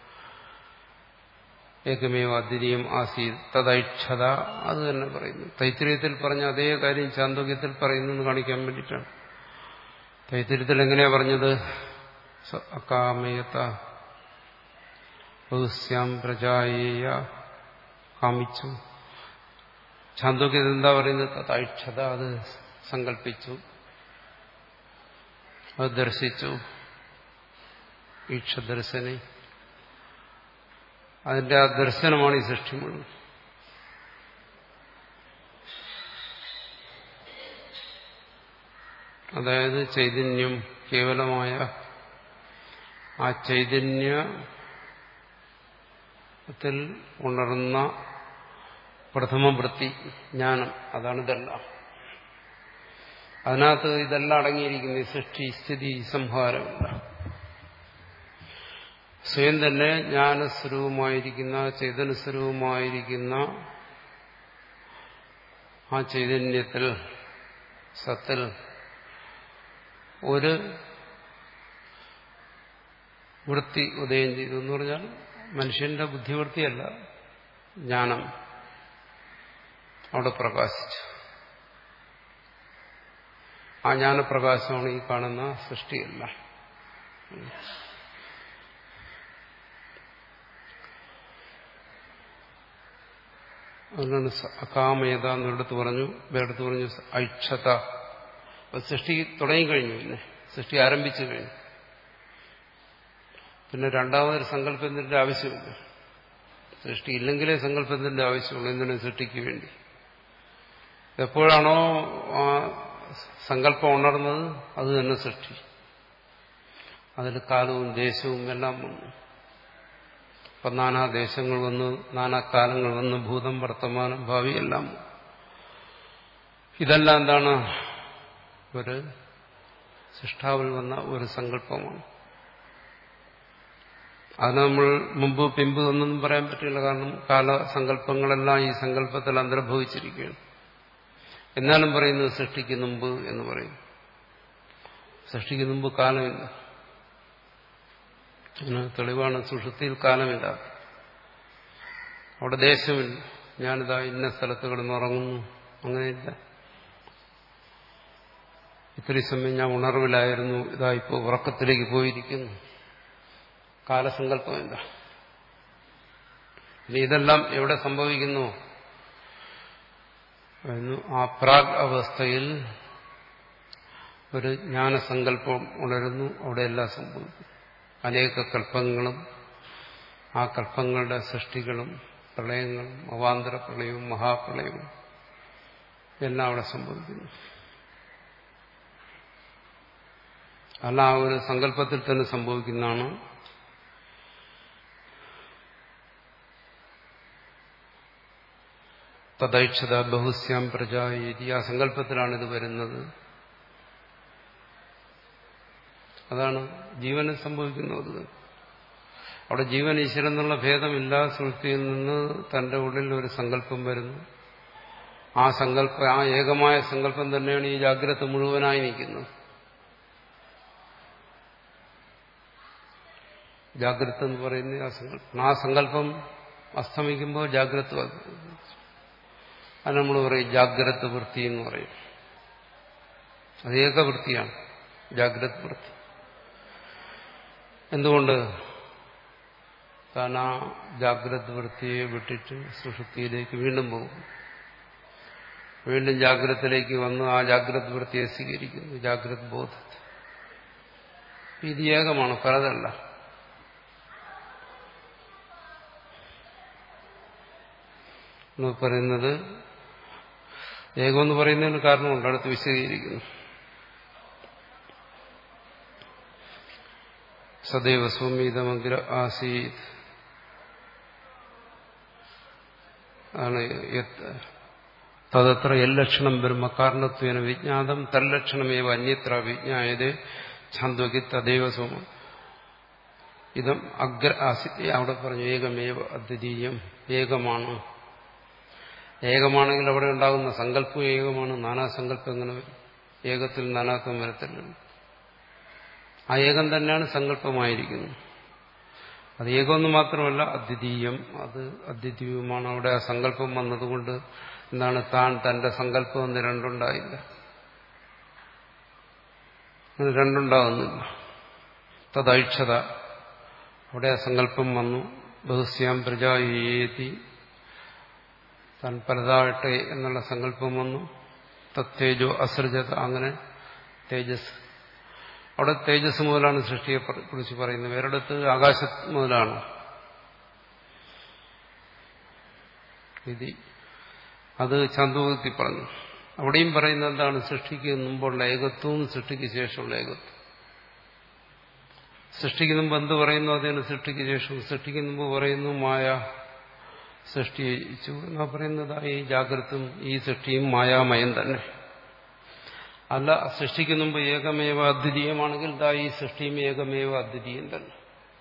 ഏകമേവ അദ്വിതീയം ആസീ തദൈക്ഷത അത് തന്നെ പറയുന്നു തൈത്തിരീയത്തിൽ പറഞ്ഞ അതേ കാര്യം ചാന്തോക്യത്തിൽ പറയുന്നു എന്ന് കാണിക്കാൻ വേണ്ടിയിട്ടാണ് തൈത്തിരീയത്തിൽ എങ്ങനെയാ പറഞ്ഞത് അകാമയത ബഹുസ്യാം പ്രജായേയ കാമിച്ചു ചാന്തോക്യത്തിൽ എന്താ പറയുന്നത് തദൈക്ഷത അത് സങ്കല്പിച്ചു അത് ദർശിച്ചു ഈക്ഷദർശനെ അതിന്റെ ആ ദർശനമാണ് ഈ സൃഷ്ടി മുഴുവൻ അതായത് ചൈതന്യം കേവലമായ ആ ചൈതന്യത്തിൽ ഉണർന്ന പ്രഥമവൃത്തി ജ്ഞാനം അതാണ് ഇതെല്ലാം അതിനകത്ത് ഇതെല്ലാം അടങ്ങിയിരിക്കുന്നു ഈ സൃഷ്ടി സ്ഥിതി സംഹാരമില്ല സ്വയം തന്നെ ജ്ഞാനസ്വരൂപമായിരിക്കുന്ന ചൈതന്യസ്വരൂപമായിരിക്കുന്ന ആ ചൈതന്യത്തിൽ സത്തിൽ ഒരു വൃത്തി ഉദയം ചെയ്തു എന്ന് പറഞ്ഞാൽ മനുഷ്യന്റെ ബുദ്ധിവൃത്തിയല്ല ജ്ഞാനം അവിടെ പ്രകാശിച്ചു ആ ജ്ഞാനപ്രകാശമാണ് ഈ കാണുന്ന സൃഷ്ടിയല്ല അതുകൊണ്ടാണ് അകാമയത എന്നിടത്ത് പറഞ്ഞു വേറെടുത്ത് പറഞ്ഞു ഐക്ഷത അപ്പൊ സൃഷ്ടി തുടങ്ങിക്കഴിഞ്ഞു പിന്നെ സൃഷ്ടി ആരംഭിച്ചു കഴിഞ്ഞു പിന്നെ രണ്ടാമതൊരു സങ്കല്പത്തിന്റെ ആവശ്യമില്ല സൃഷ്ടി ഇല്ലെങ്കിലേ സങ്കല്പത്തിന്റെ ആവശ്യമുള്ളൂ എന്തിനു സൃഷ്ടിക്ക് വേണ്ടി എപ്പോഴാണോ ആ സങ്കല്പം ഉണർന്നത് അത് തന്നെ സൃഷ്ടി അതിൽ കാലവും ദേശവും എല്ലാം വന്നു ഇപ്പം നാനാ ദേശങ്ങൾ വന്നു നാനാ കാലങ്ങൾ വന്നു ഭൂതം വർത്തമാനം ഭാവി എല്ലാം ഇതെല്ലാം എന്താണ് ഒരു സൃഷ്ടാവിൽ വന്ന ഒരു സങ്കല്പമാണ് അത് നമ്മൾ മുമ്പ് പിമ്പ് എന്നൊന്നും പറയാൻ പറ്റില്ല കാരണം കാലസങ്കല്പങ്ങളെല്ലാം ഈ സങ്കല്പത്തിൽ അന്തർഭവിച്ചിരിക്കുകയാണ് എന്നാലും പറയുന്നത് സൃഷ്ടിക്ക് മുമ്പ് എന്ന് പറയും സൃഷ്ടിക്ക് മുമ്പ് കാലമില്ല അതിന് തെളിവാണ് സുഷുതിയിൽ കാലമില്ല അവിടെ ദേശമില്ല ഞാനിതാ ഇന്ന സ്ഥലത്ത് കിടന്നുറങ്ങുന്നു അങ്ങനെയില്ല ഇത്തിരി സമയം ഞാൻ ഉണർവിലായിരുന്നു ഇതാ ഇപ്പോൾ ഉറക്കത്തിലേക്ക് പോയിരിക്കുന്നു കാലസങ്കല്പമില്ല ഇനി ഇതെല്ലാം എവിടെ സംഭവിക്കുന്നു ആ പ്രാഗ് അവസ്ഥയിൽ ഒരു ജ്ഞാനസങ്കല്പം ഉണരുന്നു അവിടെ എല്ലാം സംഭവിക്കും അനേക കൽപ്പങ്ങളും ആ കൽപ്പങ്ങളുടെ സൃഷ്ടികളും പ്രളയങ്ങളും അവാന്തര പ്രളയവും മഹാപ്രളയവും എല്ലാം അവിടെ സംഭവിക്കുന്നു അല്ല ആ ഒരു സങ്കല്പത്തിൽ തന്നെ സംഭവിക്കുന്നതാണ് തദൈക്ഷത ബഹുസ്യാം പ്രജായേതി ആ സങ്കല്പത്തിലാണ് ഇത് വരുന്നത് അതാണ് ജീവന് സംഭവിക്കുന്നത് അവിടെ ജീവൻ ഈശ്വരൻ എന്നുള്ള ഭേദമില്ല സൃഷ്ടിയിൽ നിന്ന് തന്റെ ഉള്ളിൽ ഒരു സങ്കല്പം വരുന്നു ആ സങ്കല്പം ആ ഏകമായ സങ്കല്പം തന്നെയാണ് ഈ ജാഗ്രത മുഴുവനായി നിൽക്കുന്നത് ജാഗ്രത എന്ന് പറയുന്ന ആ സങ്കല്പം ആ സങ്കല്പം അസ്തമിക്കുമ്പോൾ ജാഗ്രത അത് നമ്മൾ പറയും ജാഗ്രത വൃത്തി എന്ന് പറയും അത് ഏകവൃത്തിയാണ് ജാഗ്രത വൃത്തി എന്തുകൊണ്ട് താൻ ആ ജാഗ്രത വൃത്തിയെ വിട്ടിട്ട് സുഷുപ്തിയിലേക്ക് വീണ്ടും പോകും വീണ്ടും ജാഗ്രതത്തിലേക്ക് വന്ന് ആ ജാഗ്രത വൃത്തിയെ സ്വീകരിക്കുന്നു ജാഗ്രത ബോധത്തെ ഇത് ഏകമാണ് പലതല്ല എന്ന് പറയുന്നത് ഏകമെന്ന് പറയുന്നതിന് കാരണമുണ്ട് അടുത്ത് വിശദീകരിക്കുന്നു സദൈവ സൗമീതമഗ്ര ആസീത് ആണ് തദത്ര എല്ലക്ഷണം ബ്രഹ്മ കാരണത്വേന വിജ്ഞാതം തല്ലക്ഷണമേവ അന്യത്ര വിജ്ഞായത് ഛാന്തോക്കി തദൈവ സോമ ഇതം അഗ്ര ആസി അവിടെ പറഞ്ഞു ഏകമേവ അദ്വിതീയം ഏകമാണ് ഏകമാണെങ്കിൽ അവിടെ ഉണ്ടാകുന്ന സങ്കല്പം ഏകമാണ് നാനാസങ്കല്പം എങ്ങനെ വരും ഏകത്തിൽ നാനാത്വം വരത്തില്ലല്ലോ ആ ഏകം തന്നെയാണ് സങ്കല്പമായിരിക്കുന്നത് അത് ഏകമെന്ന് മാത്രമല്ല അദ്വിതീയം അത് അദ്വിതീയവുമാണ് അവിടെ ആ സങ്കല്പം വന്നതുകൊണ്ട് എന്താണ് താൻ തന്റെ സങ്കല്പം എന്ന് രണ്ടുണ്ടായില്ല അത് രണ്ടുണ്ടാകുന്നില്ല തദൈക്ഷത അവിടെ ആ സങ്കല്പം വന്നു ബഹുസ്യാം പ്രജായേതി താൻ പലതാവട്ടെ എന്നുള്ള സങ്കല്പം വന്നു തത്തേജോ അസൃജത അങ്ങനെ തേജസ് അവിടെ തേജസ് മുതലാണ് സൃഷ്ടിയെ കുറിച്ച് പറയുന്നത് വേറെടുത്ത് ആകാശ മുതലാണ് വിധി അത് ചാന്തോകത്തിൽ പറഞ്ഞു അവിടെയും പറയുന്നത് എന്താണ് സൃഷ്ടിക്ക് മുമ്പുള്ള ഏകത്വവും സൃഷ്ടിക്ക് ശേഷമുള്ള ഏകത്വം സൃഷ്ടിക്ക് മുമ്പ് എന്ത് പറയുന്നു അതിന് സൃഷ്ടിക്ക് ശേഷം സൃഷ്ടിക്ക് മുമ്പ് പറയുന്നു മായ സൃഷ്ടിച്ചു എന്നാ പറയുന്നത് ഈ ജാഗ്രതും ഈ സൃഷ്ടിയും മായാമയം തന്നെ അല്ല സൃഷ്ടിക്ക് മുമ്പ് ഏകമേവ അദ്വിതീയമാണെങ്കിൽ ദാ ഈ സൃഷ്ടിയും ഏകമേവ അദ്വിതീയം തന്നെ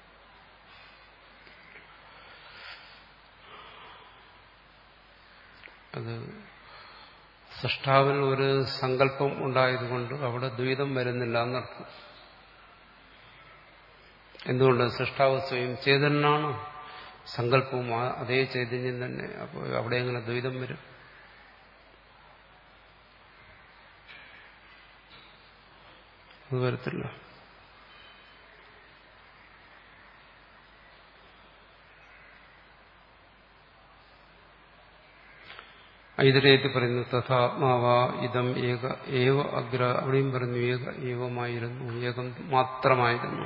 അത് സൃഷ്ടാവിൽ ഒരു സങ്കല്പം ഉണ്ടായതുകൊണ്ട് അവിടെ ദ്വൈതം വരുന്നില്ല എന്നർത്ഥം എന്തുകൊണ്ട് സൃഷ്ടാവ് സ്വയം ചേതനാണ് സങ്കല്പവും അതേ ചൈതന്യം തന്നെ അപ്പോൾ അവിടെ എങ്ങനെ ദ്വൈതം വരും അത് വരത്തില്ല ഐതരേത്തി പറയുന്നു തഥാത്മാവ ഇതം ഏക ഏവ അഗ്ര അവിടെയും പറഞ്ഞു ഏക ഏവമായിരുന്നു ഏകം മാത്രമായിരുന്നു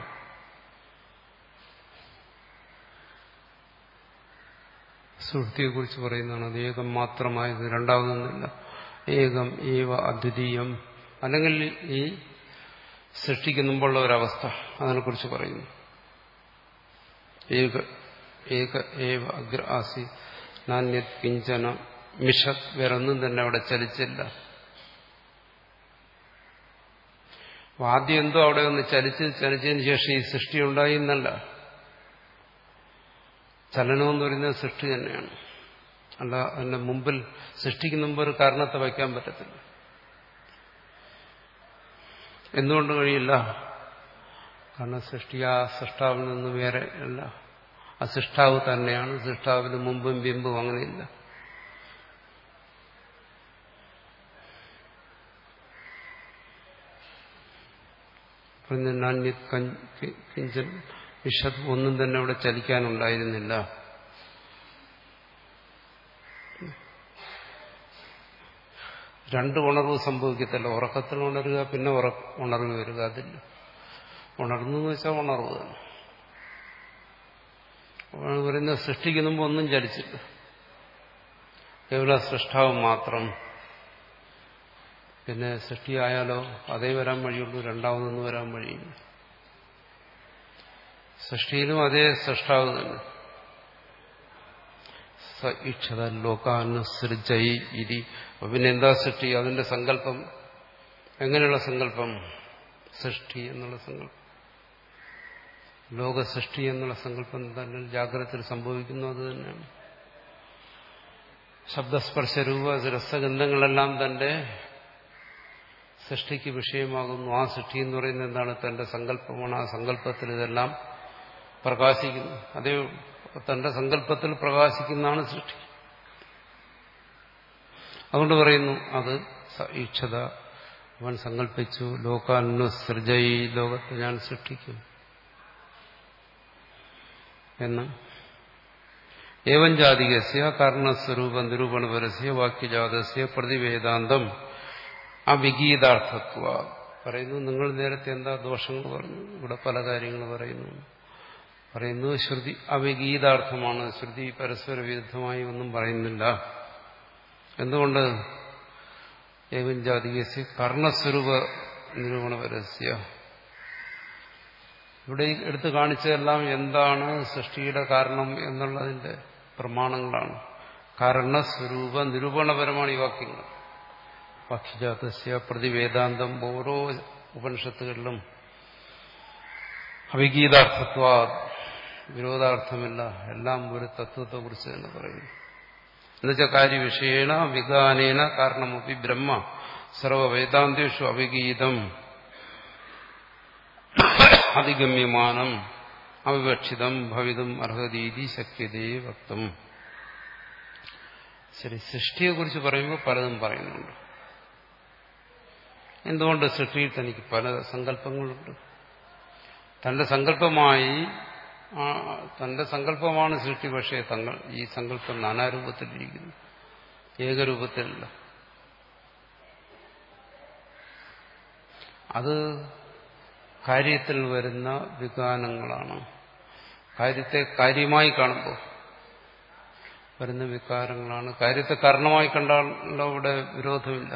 സുഹൃത്തിയെക്കുറിച്ച് പറയുന്നതാണ് അത് ഏകം മാത്രമായത് രണ്ടാമതൊന്നുമില്ല ഏകം ഏവ അദ്വിതീയം അല്ലെങ്കിൽ ഈ സൃഷ്ടിക്ക് മുമ്പുള്ള ഒരവസ്ഥ അതിനെക്കുറിച്ച് പറയുന്നു ഏക ഏക ഏവ അഗ്ര ആസി നാന്യത് കിഞ്ചന മിഷത് വേറൊന്നും തന്നെ അവിടെ ചലിച്ചില്ല അപ്പൊ ആദ്യം എന്തോ അവിടെ ഒന്ന് ചലിച്ച് ചലിച്ചതിന് ശേഷം ഈ സൃഷ്ടി ഉണ്ടായി എന്നല്ല ചലനമെന്ന് പറയുന്നത് സൃഷ്ടി തന്നെയാണ് അല്ല അതിന്റെ മുമ്പിൽ സൃഷ്ടിക്ക് മുമ്പ് ഒരു കാരണത്തെ വയ്ക്കാൻ പറ്റത്തില്ല എന്തുകൊണ്ട് കഴിയില്ല കാരണം സൃഷ്ടി ആ സൃഷ്ടാവിൽ നിന്ന് വേറെ അല്ല ആ സൃഷ്ടാവ് തന്നെയാണ് സൃഷ്ടാവിന് മുമ്പും ബിംബും അങ്ങനെയില്ല കിഞ്ചൻ വിഷത് ഒന്നും തന്നെ അവിടെ ചലിക്കാനുണ്ടായിരുന്നില്ല രണ്ട് ഉണർവ് സംഭവിക്കത്തില്ല ഉറക്കത്തിൽ ഉണരുക പിന്നെ ഉണർവ് വരിക അതില്ല ഉണർന്നു എന്ന് വെച്ചാൽ ഉണർവ് തന്നെ പറയുന്നത് സൃഷ്ടിക്ക് മുമ്പ് ഒന്നും ചലിച്ചില്ല കേവല സൃഷ്ടാവ് മാത്രം പിന്നെ സൃഷ്ടിയായാലോ അതേ വരാൻ വഴിയുള്ളൂ രണ്ടാമതൊന്നും വരാൻ വഴിയില്ല സൃഷ്ടിയിലും അതേ സൃഷ്ടാവ് തന്നെ സ ഇക്ഷത ലോകാനുസൃജൈ ഇരി അപ്പൊ പിന്നെ എന്താ സൃഷ്ടി അതിന്റെ സങ്കല്പം എങ്ങനെയുള്ള സങ്കല്പം സൃഷ്ടി എന്നുള്ള സങ്കല്പം ലോകസൃഷ്ടി എന്നുള്ള സങ്കല്പം തന്നെ ജാഗ്രതത്തിൽ സംഭവിക്കുന്നു അത് തന്നെയാണ് ശബ്ദസ്പർശരൂപ രസഗന്ധങ്ങളെല്ലാം തന്റെ സൃഷ്ടിക്ക് വിഷയമാകുന്നു ആ സൃഷ്ടി എന്ന് പറയുന്നത് എന്താണ് തന്റെ സങ്കല്പമാണ് ആ സങ്കല്പത്തിൽ ഇതെല്ലാം പ്രകാശിക്കുന്നു അതേ തന്റെ സങ്കല്പത്തിൽ പ്രകാശിക്കുന്നതാണ് സൃഷ്ടി അതുകൊണ്ട് പറയുന്നു അത് ഈക്ഷത അവൻ സങ്കല്പിച്ചു ലോകാനുസൃജയി ലോകത്തെ ഞാൻ സൃഷ്ടിക്കും എന്ന് ഏവം ജാതികസ്യ കാരണസ്വരൂപ നിരൂപണപരസ്യ വാക്യജാതസ്യ പ്രതിവേദാന്തം അവിഗീതാർത്ഥത്വ പറയുന്നു നിങ്ങൾ നേരത്തെ എന്താ ദോഷങ്ങൾ പറഞ്ഞു ഇവിടെ പല കാര്യങ്ങൾ പറയുന്നു പറയുന്നു ശ്രുതി അവിഗീതാർത്ഥമാണ് ശ്രുതി പരസ്പര വിരുദ്ധമായി ഒന്നും പറയുന്നില്ല എന്തുകൊണ്ട് ഏവം ജാതികസ്യ കർണസ്വരൂപ നിരൂപണപരസ്യ ഇവിടെ എടുത്തു കാണിച്ചതെല്ലാം എന്താണ് സൃഷ്ടിയുടെ കാരണം എന്നുള്ളതിന്റെ പ്രമാണങ്ങളാണ് കാരണസ്വരൂപ നിരൂപണപരമാണ് ഈ വാക്യങ്ങൾ പക്ഷിജാതസ്യ പ്രതിവേദാന്തം ഓരോ ഉപനിഷത്തുകളിലും അവിഗീതാർത്ഥത്വ വിരോധാർത്ഥമില്ല എല്ലാം ഒരു തത്വത്തെക്കുറിച്ച് തന്നെ പറയുന്നു എന്നുവെച്ചാൽ കാര്യവിഷയേണ വിഗാനേന കാരണമൊപ്പി ബ്രഹ്മ സർവവേദാന്തേഷു അവിഗീതം അതിഗമ്യമാനം അവിവക്ഷിതം ഭവിതം അർഹതീതി ശക്യതേ വക്തം ശരി സൃഷ്ടിയെക്കുറിച്ച് പറയുമ്പോൾ പലതും പറയുന്നുണ്ട് എന്തുകൊണ്ട് സൃഷ്ടിയിൽ തനിക്ക് പല സങ്കല്പങ്ങളുണ്ട് തന്റെ സങ്കല്പമായി തന്റെ സങ്കല്പമാണ് സൃഷ്ടി പക്ഷേ തങ്ങൾ ഈ സങ്കല്പം നാനാരൂപത്തിലിരിക്കുന്നു ഏകരൂപത്തിലല്ല അത് കാര്യത്തിൽ വരുന്ന വികാരങ്ങളാണ് കാര്യത്തെ കാര്യമായി കാണുമ്പോൾ വരുന്ന വികാരങ്ങളാണ് കാര്യത്തെ കാരണമായി കണ്ടാലോ ഇവിടെ വിരോധമില്ല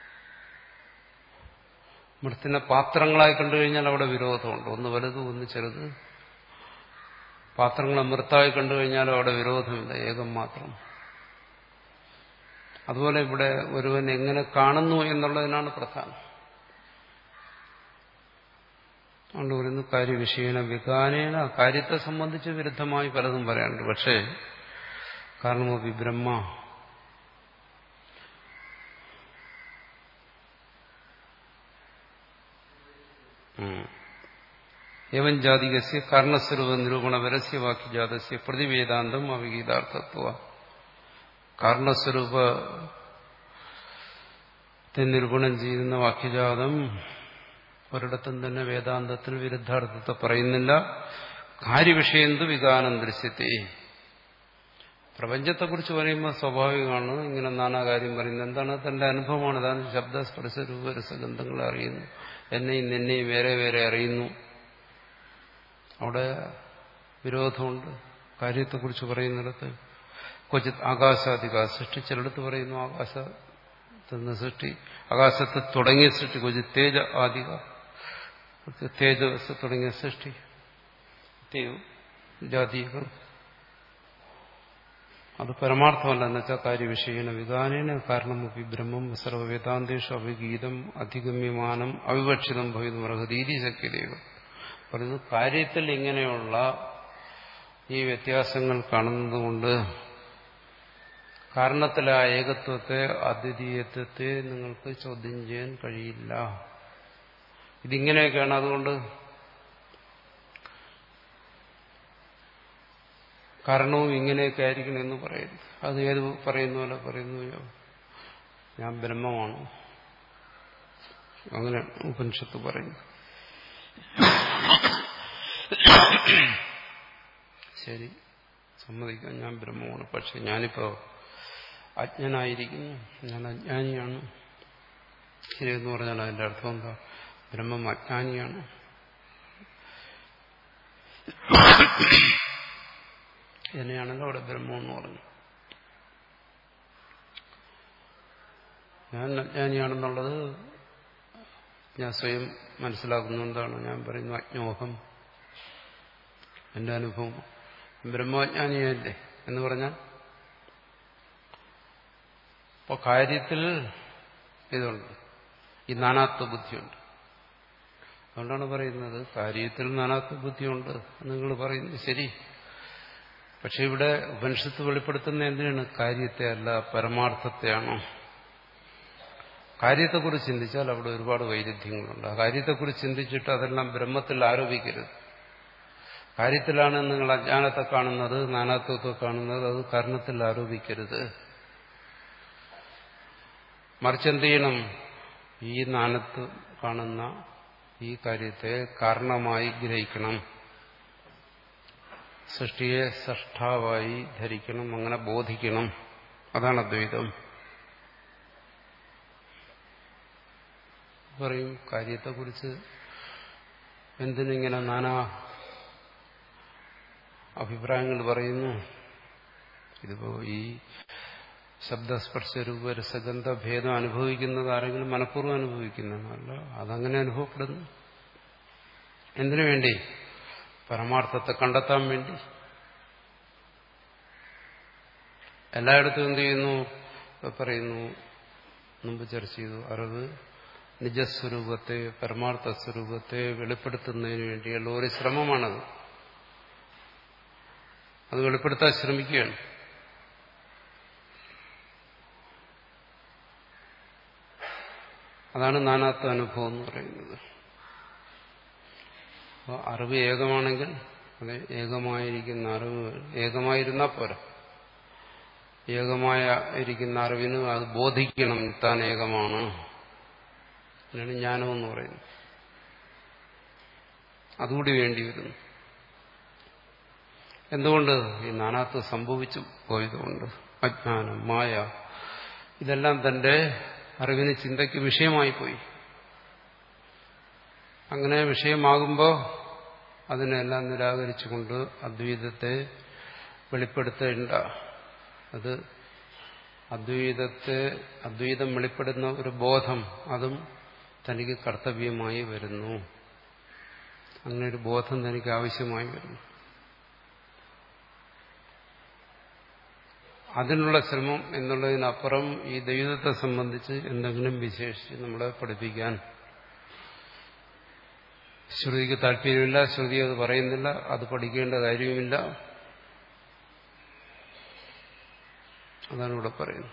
മൃത്തിനെ പാത്രങ്ങളായി കണ്ടു കഴിഞ്ഞാൽ അവിടെ വിരോധമുണ്ട് ഒന്ന് വലുത് ഒന്ന് ചെറുത് പാത്രങ്ങളെ മൃത്തായി കണ്ടു കഴിഞ്ഞാലും അവിടെ വിരോധമില്ല ഏകം മാത്രം അതുപോലെ ഇവിടെ ഒരുവൻ എങ്ങനെ കാണുന്നു എന്നുള്ളതിനാണ് പ്രധാനം അതുകൊണ്ട് പറയുന്നു കാര്യവിഷയന വികാനേന കാര്യത്തെ സംബന്ധിച്ച് വിരുദ്ധമായി പലതും പറയാനുണ്ട് പക്ഷേ കാരണമൊപ്പി ബ്രഹ്മ ഏവം ജാതികസ്യ കാരണസ്വരൂപ നിരൂപണ പരസ്യ വാക്യജാതസ്യ പ്രതിവേദാന്തം അവിഗീതാർത്ഥത്വ കാരണസ്വരൂപത്തെ നിരൂപണം ചെയ്യുന്ന വാക്യജാതം ഒരിടത്തും തന്നെ വേദാന്തത്തിൽ വിരുദ്ധാർത്ഥത്തെ പറയുന്നില്ല കാര്യവിഷയന്തു വികാനം ദൃശ്യത്തെ പ്രപഞ്ചത്തെക്കുറിച്ച് പറയുമ്പോൾ സ്വാഭാവികമാണ് ഇങ്ങനെ നാനാ കാര്യം പറയുന്നത് എന്താണ് തന്റെ അനുഭവമാണ് താൻ ശബ്ദ സ്പർശ രൂപരസഗന്ധങ്ങളെ അറിയുന്നു എന്നെയും നിന്നെയും വേറെ വേറെ അറിയുന്നു അവിടെ വിരോധമുണ്ട് കാര്യത്തെക്കുറിച്ച് പറയുന്നിടത്ത് ക്വചിത് ആകാശാധിക സൃഷ്ടി ചിലടത്ത് പറയുന്നു ആകാശത്തിൽ നിന്ന് സൃഷ്ടി ആകാശത്ത് തുടങ്ങിയ സൃഷ്ടി ക്വചിത് തേജ ആദിക തേജസ് തുടങ്ങിയ സൃഷ്ടി ജാതീകൾ അത് പരമാർത്ഥമല്ല എന്ന് വെച്ചാൽ കാര്യവിഷയന വിധാനേന കാരണമൊക്കെ ബ്രഹ്മം സർവവേദാന്തേഷു അവിഗീതം അധിഗമ്യമാനം അവിവക്ഷിതം ഭവിതം അർഹതീതി ശക്യതയോ പറയുന്നത് കാര്യത്തിൽ ഇങ്ങനെയുള്ള ഈ വ്യത്യാസങ്ങൾ കാണുന്നതുകൊണ്ട് കാരണത്തിലെ ആ ഏകത്വത്തെ അദ്വിതീയത്വത്തെ നിങ്ങൾക്ക് ചോദ്യം ചെയ്യാൻ കഴിയില്ല ഇതിങ്ങനെയൊക്കെയാണ് അതുകൊണ്ട് കാരണവും ഇങ്ങനെയൊക്കെ ആയിരിക്കണം എന്ന് പറയുന്നു അത് ഏത് പറയുന്ന പോലെ പറയുന്നു ഞാൻ ബ്രഹ്മമാണ് അങ്ങനെ ഉപനിഷത്ത് പറയുന്നു ശരി സമ്മതിക്കാം ഞാൻ ബ്രഹ്മമാണ് പക്ഷെ ഞാനിപ്പോ അജ്ഞനായിരിക്കുന്നു ഞാൻ അജ്ഞാനിയാണ് ശരിയെന്ന് പറഞ്ഞാൽ അതിന്റെ അർത്ഥം എന്താ ബ്രഹ്മം അജ്ഞാനിയാണ് എന്നെയാണല്ലോ അവിടെ ബ്രഹ്മം എന്ന് പറഞ്ഞു ഞാൻ അജ്ഞാനിയാണെന്നുള്ളത് ഞാൻ സ്വയം മനസ്സിലാക്കുന്ന എന്താണ് ഞാൻ പറയുന്നു അജ്ഞോഹം എന്റെ അനുഭവം ബ്രഹ്മജ്ഞാനിയല്ലേ എന്ന് പറഞ്ഞാൽ ഇപ്പൊ കാര്യത്തിൽ ഇതുണ്ട് ഈ നാനാത്വ ബുദ്ധിയുണ്ട് അതുകൊണ്ടാണ് പറയുന്നത് കാര്യത്തിൽ നാനാത്വ ബുദ്ധിയുണ്ട് എന്ന് നിങ്ങൾ പറയുന്നത് ശരി പക്ഷെ ഇവിടെ ഉപനിഷത്ത് വെളിപ്പെടുത്തുന്ന എന്തിനാണ് കാര്യത്തെ അല്ല പരമാർത്ഥത്തെയാണോ കാര്യത്തെക്കുറിച്ച് ചിന്തിച്ചാൽ അവിടെ ഒരുപാട് വൈരുദ്ധ്യങ്ങളുണ്ട് ആ കാര്യത്തെക്കുറിച്ച് ചിന്തിച്ചിട്ട് അതെല്ലാം ബ്രഹ്മത്തിൽ ആരോപിക്കരുത് കാര്യത്തിലാണ് നിങ്ങൾ അജ്ഞാനത്തെ കാണുന്നത് നാനാത്വത്തെ കാണുന്നത് അത് കാരണത്തിൽ ആരോപിക്കരുത് മറിച്ച് എന്ത് ചെയ്യണം ഈ നാനത്ത് കാണുന്ന ഈ കാര്യത്തെ കാരണമായി ഗ്രഹിക്കണം സൃഷ്ടിയെ സഷ്ടാവായി ധരിക്കണം അങ്ങനെ ബോധിക്കണം അതാണ് അദ്വൈതം പറയും കാര്യത്തെക്കുറിച്ച് എന്തിനിങ്ങനെ നാനാ അഭിപ്രായങ്ങൾ പറയുന്നു ഇതിപ്പോ ഈ ശബ്ദസ്പർശ രൂപ രസഗന്ധ ഭേദം അനുഭവിക്കുന്നത് ആരെങ്കിലും മനഃപൂർവ്വം അനുഭവിക്കുന്നതല്ല അതങ്ങനെ അനുഭവപ്പെടുന്നു എന്തിനു വേണ്ടി പരമാർത്ഥത്തെ കണ്ടെത്താൻ വേണ്ടി എല്ലായിടത്തും എന്ത് ചെയ്യുന്നു പറയുന്നു മുമ്പ് ചർച്ച ചെയ്തു അറിവ് നിജസ്വരൂപത്തെ പരമാർത്ഥ സ്വരൂപത്തെ വെളിപ്പെടുത്തുന്നതിന് വേണ്ടിയുള്ള ഒരു ശ്രമമാണത് അത് വെളിപ്പെടുത്താൻ ശ്രമിക്കുകയാണ് അതാണ് നാനാത്വ അനുഭവം എന്ന് പറയുന്നത് അപ്പോൾ അറിവ് ഏകമാണെങ്കിൽ അതെ ഏകമായിരിക്കുന്ന അറിവ് ഏകമായിരുന്നാൽ പോരാ ഏകമായ ഇരിക്കുന്ന അറിവിന് അത് ബോധിക്കണം താൻ ഏകമാണ് അതിനാണ് ജ്ഞാനമെന്ന് പറയുന്നത് അതുകൂടി വേണ്ടി വരുന്നു എന്തുകൊണ്ട് ഈ നാനാത്വം സംഭവിച്ചു പോയതുകൊണ്ട് അജ്ഞാനം മായ ഇതെല്ലാം തന്റെ അറിവിന് ചിന്തയ്ക്ക് വിഷയമായി പോയി അങ്ങനെ വിഷയമാകുമ്പോൾ അതിനെല്ലാം നിരാകരിച്ചുകൊണ്ട് അദ്വൈതത്തെ വെളിപ്പെടുത്തേണ്ട അത് അദ്വൈതത്തെ അദ്വൈതം വെളിപ്പെടുന്ന ഒരു ബോധം അതും തനിക്ക് കർത്തവ്യമായി വരുന്നു അങ്ങനെ ഒരു ബോധം തനിക്ക് ആവശ്യമായി വരുന്നു അതിനുള്ള ശ്രമം എന്നുള്ളതിനപ്പുറം ഈ ദൈവത്തെ സംബന്ധിച്ച് എന്തെങ്കിലും വിശേഷിച്ച് നമ്മളെ പഠിപ്പിക്കാൻ ശ്രുതിക്ക് താല്പര്യമില്ല ശ്രുതി അത് പറയുന്നില്ല അത് പഠിക്കേണ്ട കാര്യവുമില്ല അതാണ് ഇവിടെ പറയുന്നത്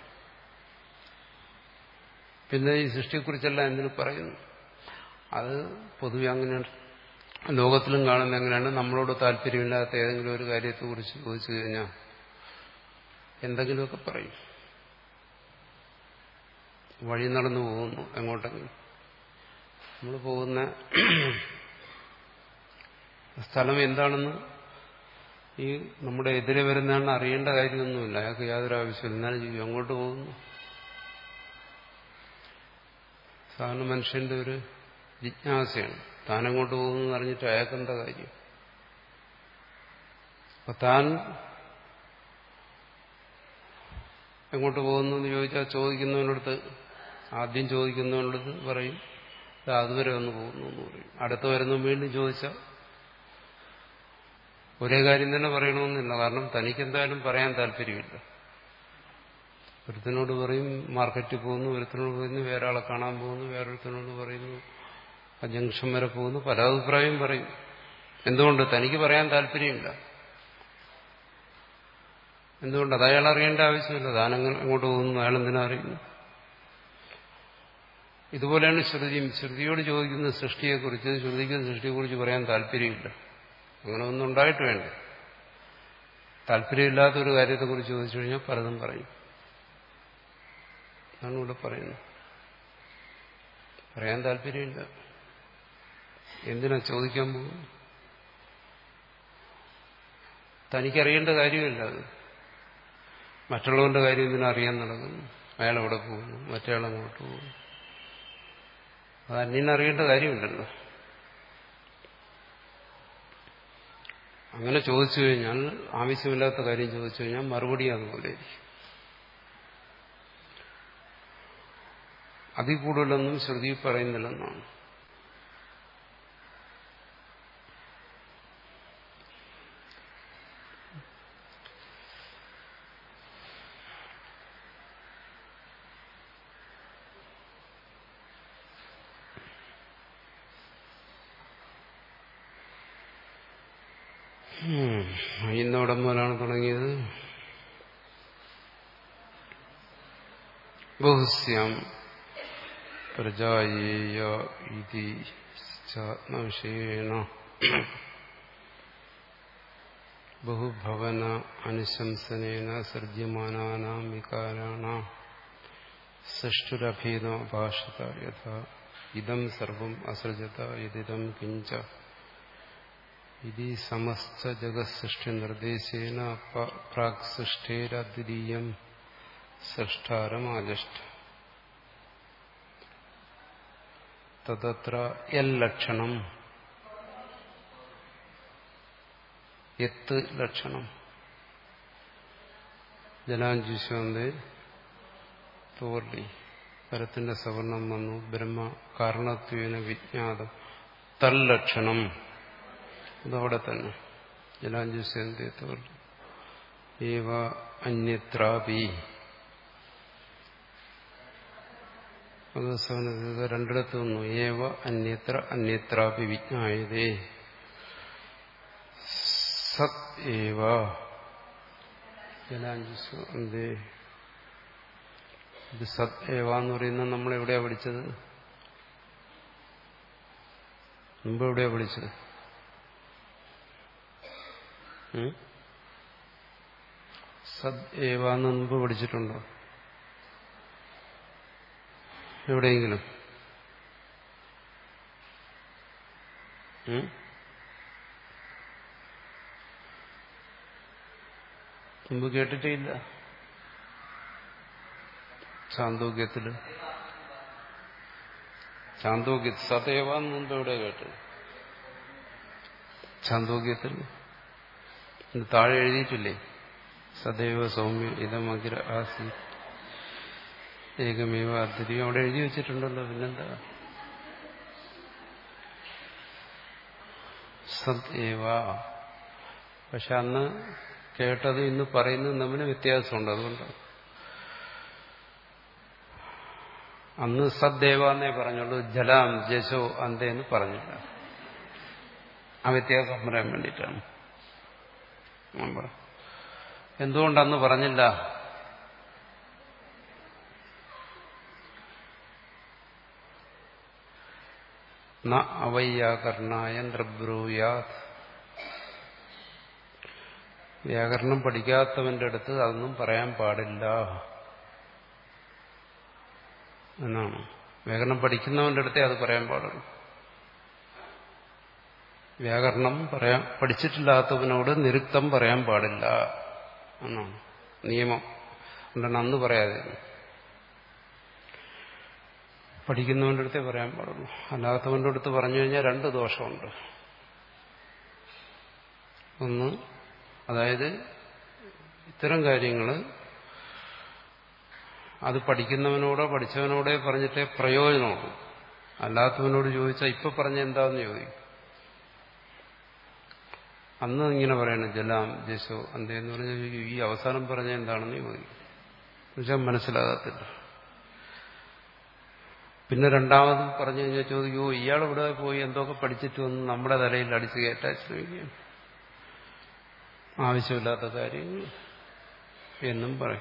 പിന്നെ ഈ സൃഷ്ടിയെക്കുറിച്ചെല്ലാം എന്തിനു പറയുന്നു അത് പൊതുവെ അങ്ങനെയാണ് ലോകത്തിലും കാണുന്ന എങ്ങനെയാണ് നമ്മളോട് താല്പര്യമില്ലാത്ത ഏതെങ്കിലും ഒരു കാര്യത്തെക്കുറിച്ച് ചോദിച്ചു കഴിഞ്ഞാൽ എന്തെങ്കിലുമൊക്കെ പറയും വഴി നടന്നു പോകുന്നു എങ്ങോട്ടെങ്കിലും നമ്മൾ പോകുന്ന സ്ഥലം എന്താണെന്ന് ഈ നമ്മുടെ എതിരെ വരുന്നതാണ് അറിയേണ്ട കാര്യമൊന്നുമില്ല അയാൾക്ക് യാതൊരു ആവശ്യമില്ല എന്നാലും ചെയ്യും അങ്ങോട്ട് പോകുന്നു സാധാരണ മനുഷ്യന്റെ ഒരു ജിജ്ഞാസയാണ് താനങ്ങോട്ട് പോകുന്നു എന്ന് അറിഞ്ഞിട്ട് അയാൾക്കെന്താ കാര്യം അപ്പൊ താൻ എങ്ങോട്ട് പോകുന്നു എന്ന് ചോദിച്ചാൽ ചോദിക്കുന്നവനടുത്ത് ആദ്യം ചോദിക്കുന്നവനടുത്ത് പറയും അതുവരെ ഒന്ന് പോകുന്നു എന്ന് പറയും അടുത്ത് വരുന്നു വീണ്ടും ചോദിച്ചാൽ ഒരേ കാര്യം തന്നെ പറയണമെന്നില്ല കാരണം തനിക്ക് എന്തായാലും പറയാൻ താല്പര്യമില്ല ഒരുത്തിനോട് പറയും മാർക്കറ്റിൽ പോകുന്നു ഒരുത്തിനോട് പറയുന്നു വേറെ ആളെ കാണാൻ പോകുന്നു വേറൊരുത്തിനോട് പറയുന്നു ആ ജംഗ്ഷൻ വരെ പോകുന്നു പല അഭിപ്രായം പറയും എന്തുകൊണ്ട് തനിക്ക് പറയാൻ താല്പര്യമില്ല എന്തുകൊണ്ട് അത് അയാൾ അറിയേണ്ട ആവശ്യമില്ല താനങ്ങൾ എങ്ങോട്ട് പോകുന്നു അയാൾ എന്തിനാ അറിയുന്നു ഇതുപോലെയാണ് ശ്രുതിയും ശ്രുതിയോട് ചോദിക്കുന്ന സൃഷ്ടിയെക്കുറിച്ച് ശ്രുതിക്ക് സൃഷ്ടിയെക്കുറിച്ച് പറയാൻ താല്പര്യമില്ല അങ്ങനെ ഒന്നും ഉണ്ടായിട്ട് വേണ്ടേ താല്പര്യമില്ലാത്ത ഒരു കാര്യത്തെക്കുറിച്ച് ചോദിച്ചു കഴിഞ്ഞാൽ പലതും പറയും അതാണ് ഇവിടെ പറയുന്നത് പറയാൻ താല്പര്യമില്ല എന്തിനാ ചോദിക്കാൻ പോകും തനിക്കറിയേണ്ട കാര്യമില്ല അത് മറ്റുള്ളവന്റെ കാര്യം എന്തിനാ അറിയാൻ നടക്കുന്നു അയാൾ എവിടെ പോകുന്നു മറ്റേയാൾ അങ്ങോട്ട് പോകുന്നു അത് അന്യനറിയേണ്ട കാര്യമില്ലല്ലോ അങ്ങനെ ചോദിച്ചു കഴിഞ്ഞാൽ ആവശ്യമില്ലാത്ത കാര്യം ചോദിച്ചു കഴിഞ്ഞാൽ മറുപടി അതുപോലെ അതിൽ കൂടുതലൊന്നും ശ്രുതി പറയുന്നില്ലെന്നാണ് ഇന്നവിടം മുതലാണ് തുടങ്ങിയത് ബഹുസ്യാം പ്രജായേയ ഇതി ചാത്മവിഷയേണ ബഹുഭവന അനുശംസനേന സൃജ്യമാനാനാം വികാരാണ സൃഷ്ടുരഭേദഭാഷത യഥാ ഇതം സർവം അസൃജത യതിദം കിഞ്ച ഇതി സമസ്ത ജഗത്സൃഷ്ടി നിർദ്ദേശേന പ്രാക് സൃഷ്ടേരദ്വിതീയം സൃഷ്ടാരമാജഷ്ട തത്ര യല്ലക്ഷണം എത്ത് ലക്ഷണം ജലാഞ്ജുശാന്തെ തോർലി പരത്തിന്റെ സവർണം വന്നു ബ്രഹ്മ കാരണത്വേന വിജ്ഞാതം തല്ലക്ഷണം അതവിടെ തന്നെ ജലാഞ്ജുശാന്തെ തോർലി ഏവ അന്യത്രാപി അത് രണ്ടിടത്ത് വന്നു ഏവ അന്യത്ര അന്യത്രാപി വിജ്ഞായതേ സത് ഏവ ജലാഞ്ജുശാന്തേ ഇത് സത് ഏവ എന്ന് പറയുന്നത് നമ്മൾ എവിടെയാ പഠിച്ചത് മുമ്പ് എവിടെയാ പഠിച്ചത് സത് ഏവ എന്ന് മുമ്പ് പഠിച്ചിട്ടുണ്ടോ എവിടെയെങ്കിലും മുമ്പ് കേട്ടിട്ടേ ഇല്ല ചാന്തോക്യത്തില് ചാന്തോക്യ സതേവാന്ന് മുമ്പ് എവിടെ കേട്ടത് ചാന്തോക്യത്തിൽ താഴെ എഴുതിയിട്ടില്ലേ സദൈവ സൗമ്യ ഇതമഗ്ര ആസി ഏകമേവ അദ്വിതീയം അവിടെ എഴുതി വെച്ചിട്ടുണ്ടല്ലോ പിന്നെന്താ സത് ഏവ പക്ഷെ അന്ന് കേട്ടത് ഇന്ന് പറയുന്നത് തമ്മിൽ വ്യത്യാസമുണ്ട് അതുകൊണ്ട് അന്ന് സദ്ദേവ എന്നേ പറഞ്ഞുള്ളൂ ജലാം ജശോ അന്തേന്ന് പറഞ്ഞില്ല ആ വ്യത്യാസം പറയാൻ വേണ്ടിയിട്ടാണ് എന്തുകൊണ്ടന്ന് പറഞ്ഞില്ല ന അവയ്യാകരണായ നൃബ്രൂയാത് വ്യാകരണം പഠിക്കാത്തവന്റെ അടുത്ത് അതൊന്നും പറയാൻ പാടില്ല എന്നാണ് വ്യാകരണം പഠിക്കുന്നവന്റെ അടുത്തേ അത് പറയാൻ പാടുള്ളൂ വ്യാകരണം പറയാൻ പഠിച്ചിട്ടില്ലാത്തവനോട് നിരുക്തം പറയാൻ പാടില്ല എന്നാണ് നിയമം എന്താണ് അന്ന് പറയാതെ പഠിക്കുന്നവൻ്റെ അടുത്തേ പറയാൻ പാടുള്ളൂ അല്ലാത്തവൻ്റെ അടുത്ത് പറഞ്ഞു കഴിഞ്ഞാൽ രണ്ട് ദോഷമുണ്ട് ഒന്ന് അതായത് ഇത്തരം കാര്യങ്ങൾ അത് പഠിക്കുന്നവനോടോ പഠിച്ചവനോടേ പറഞ്ഞിട്ടേ പ്രയോജനമുള്ളൂ അല്ലാത്തവനോട് ചോദിച്ചാൽ ഇപ്പൊ പറഞ്ഞ എന്താന്ന് ചോദിക്കും അന്ന് ഇങ്ങനെ പറയണം ജലാം ജസോ അന്തേന്ന് പറഞ്ഞാൽ ഈ അവസാനം പറഞ്ഞ എന്താണെന്ന് ചോദിക്കും എന്നുവെച്ചാൽ മനസ്സിലാകത്തില്ല പിന്നെ രണ്ടാമത് പറഞ്ഞു കഴിഞ്ഞാൽ ചോദിക്കൂ ഇയാൾ ഇവിടെ പോയി എന്തൊക്കെ പഠിച്ചിട്ട് വന്ന് നമ്മുടെ തലയിൽ അടിച്ചു കയറ്റാൻ ശ്രമിക്കുകയാണ് ആവശ്യമില്ലാത്ത കാര്യങ്ങൾ എന്നും പറയും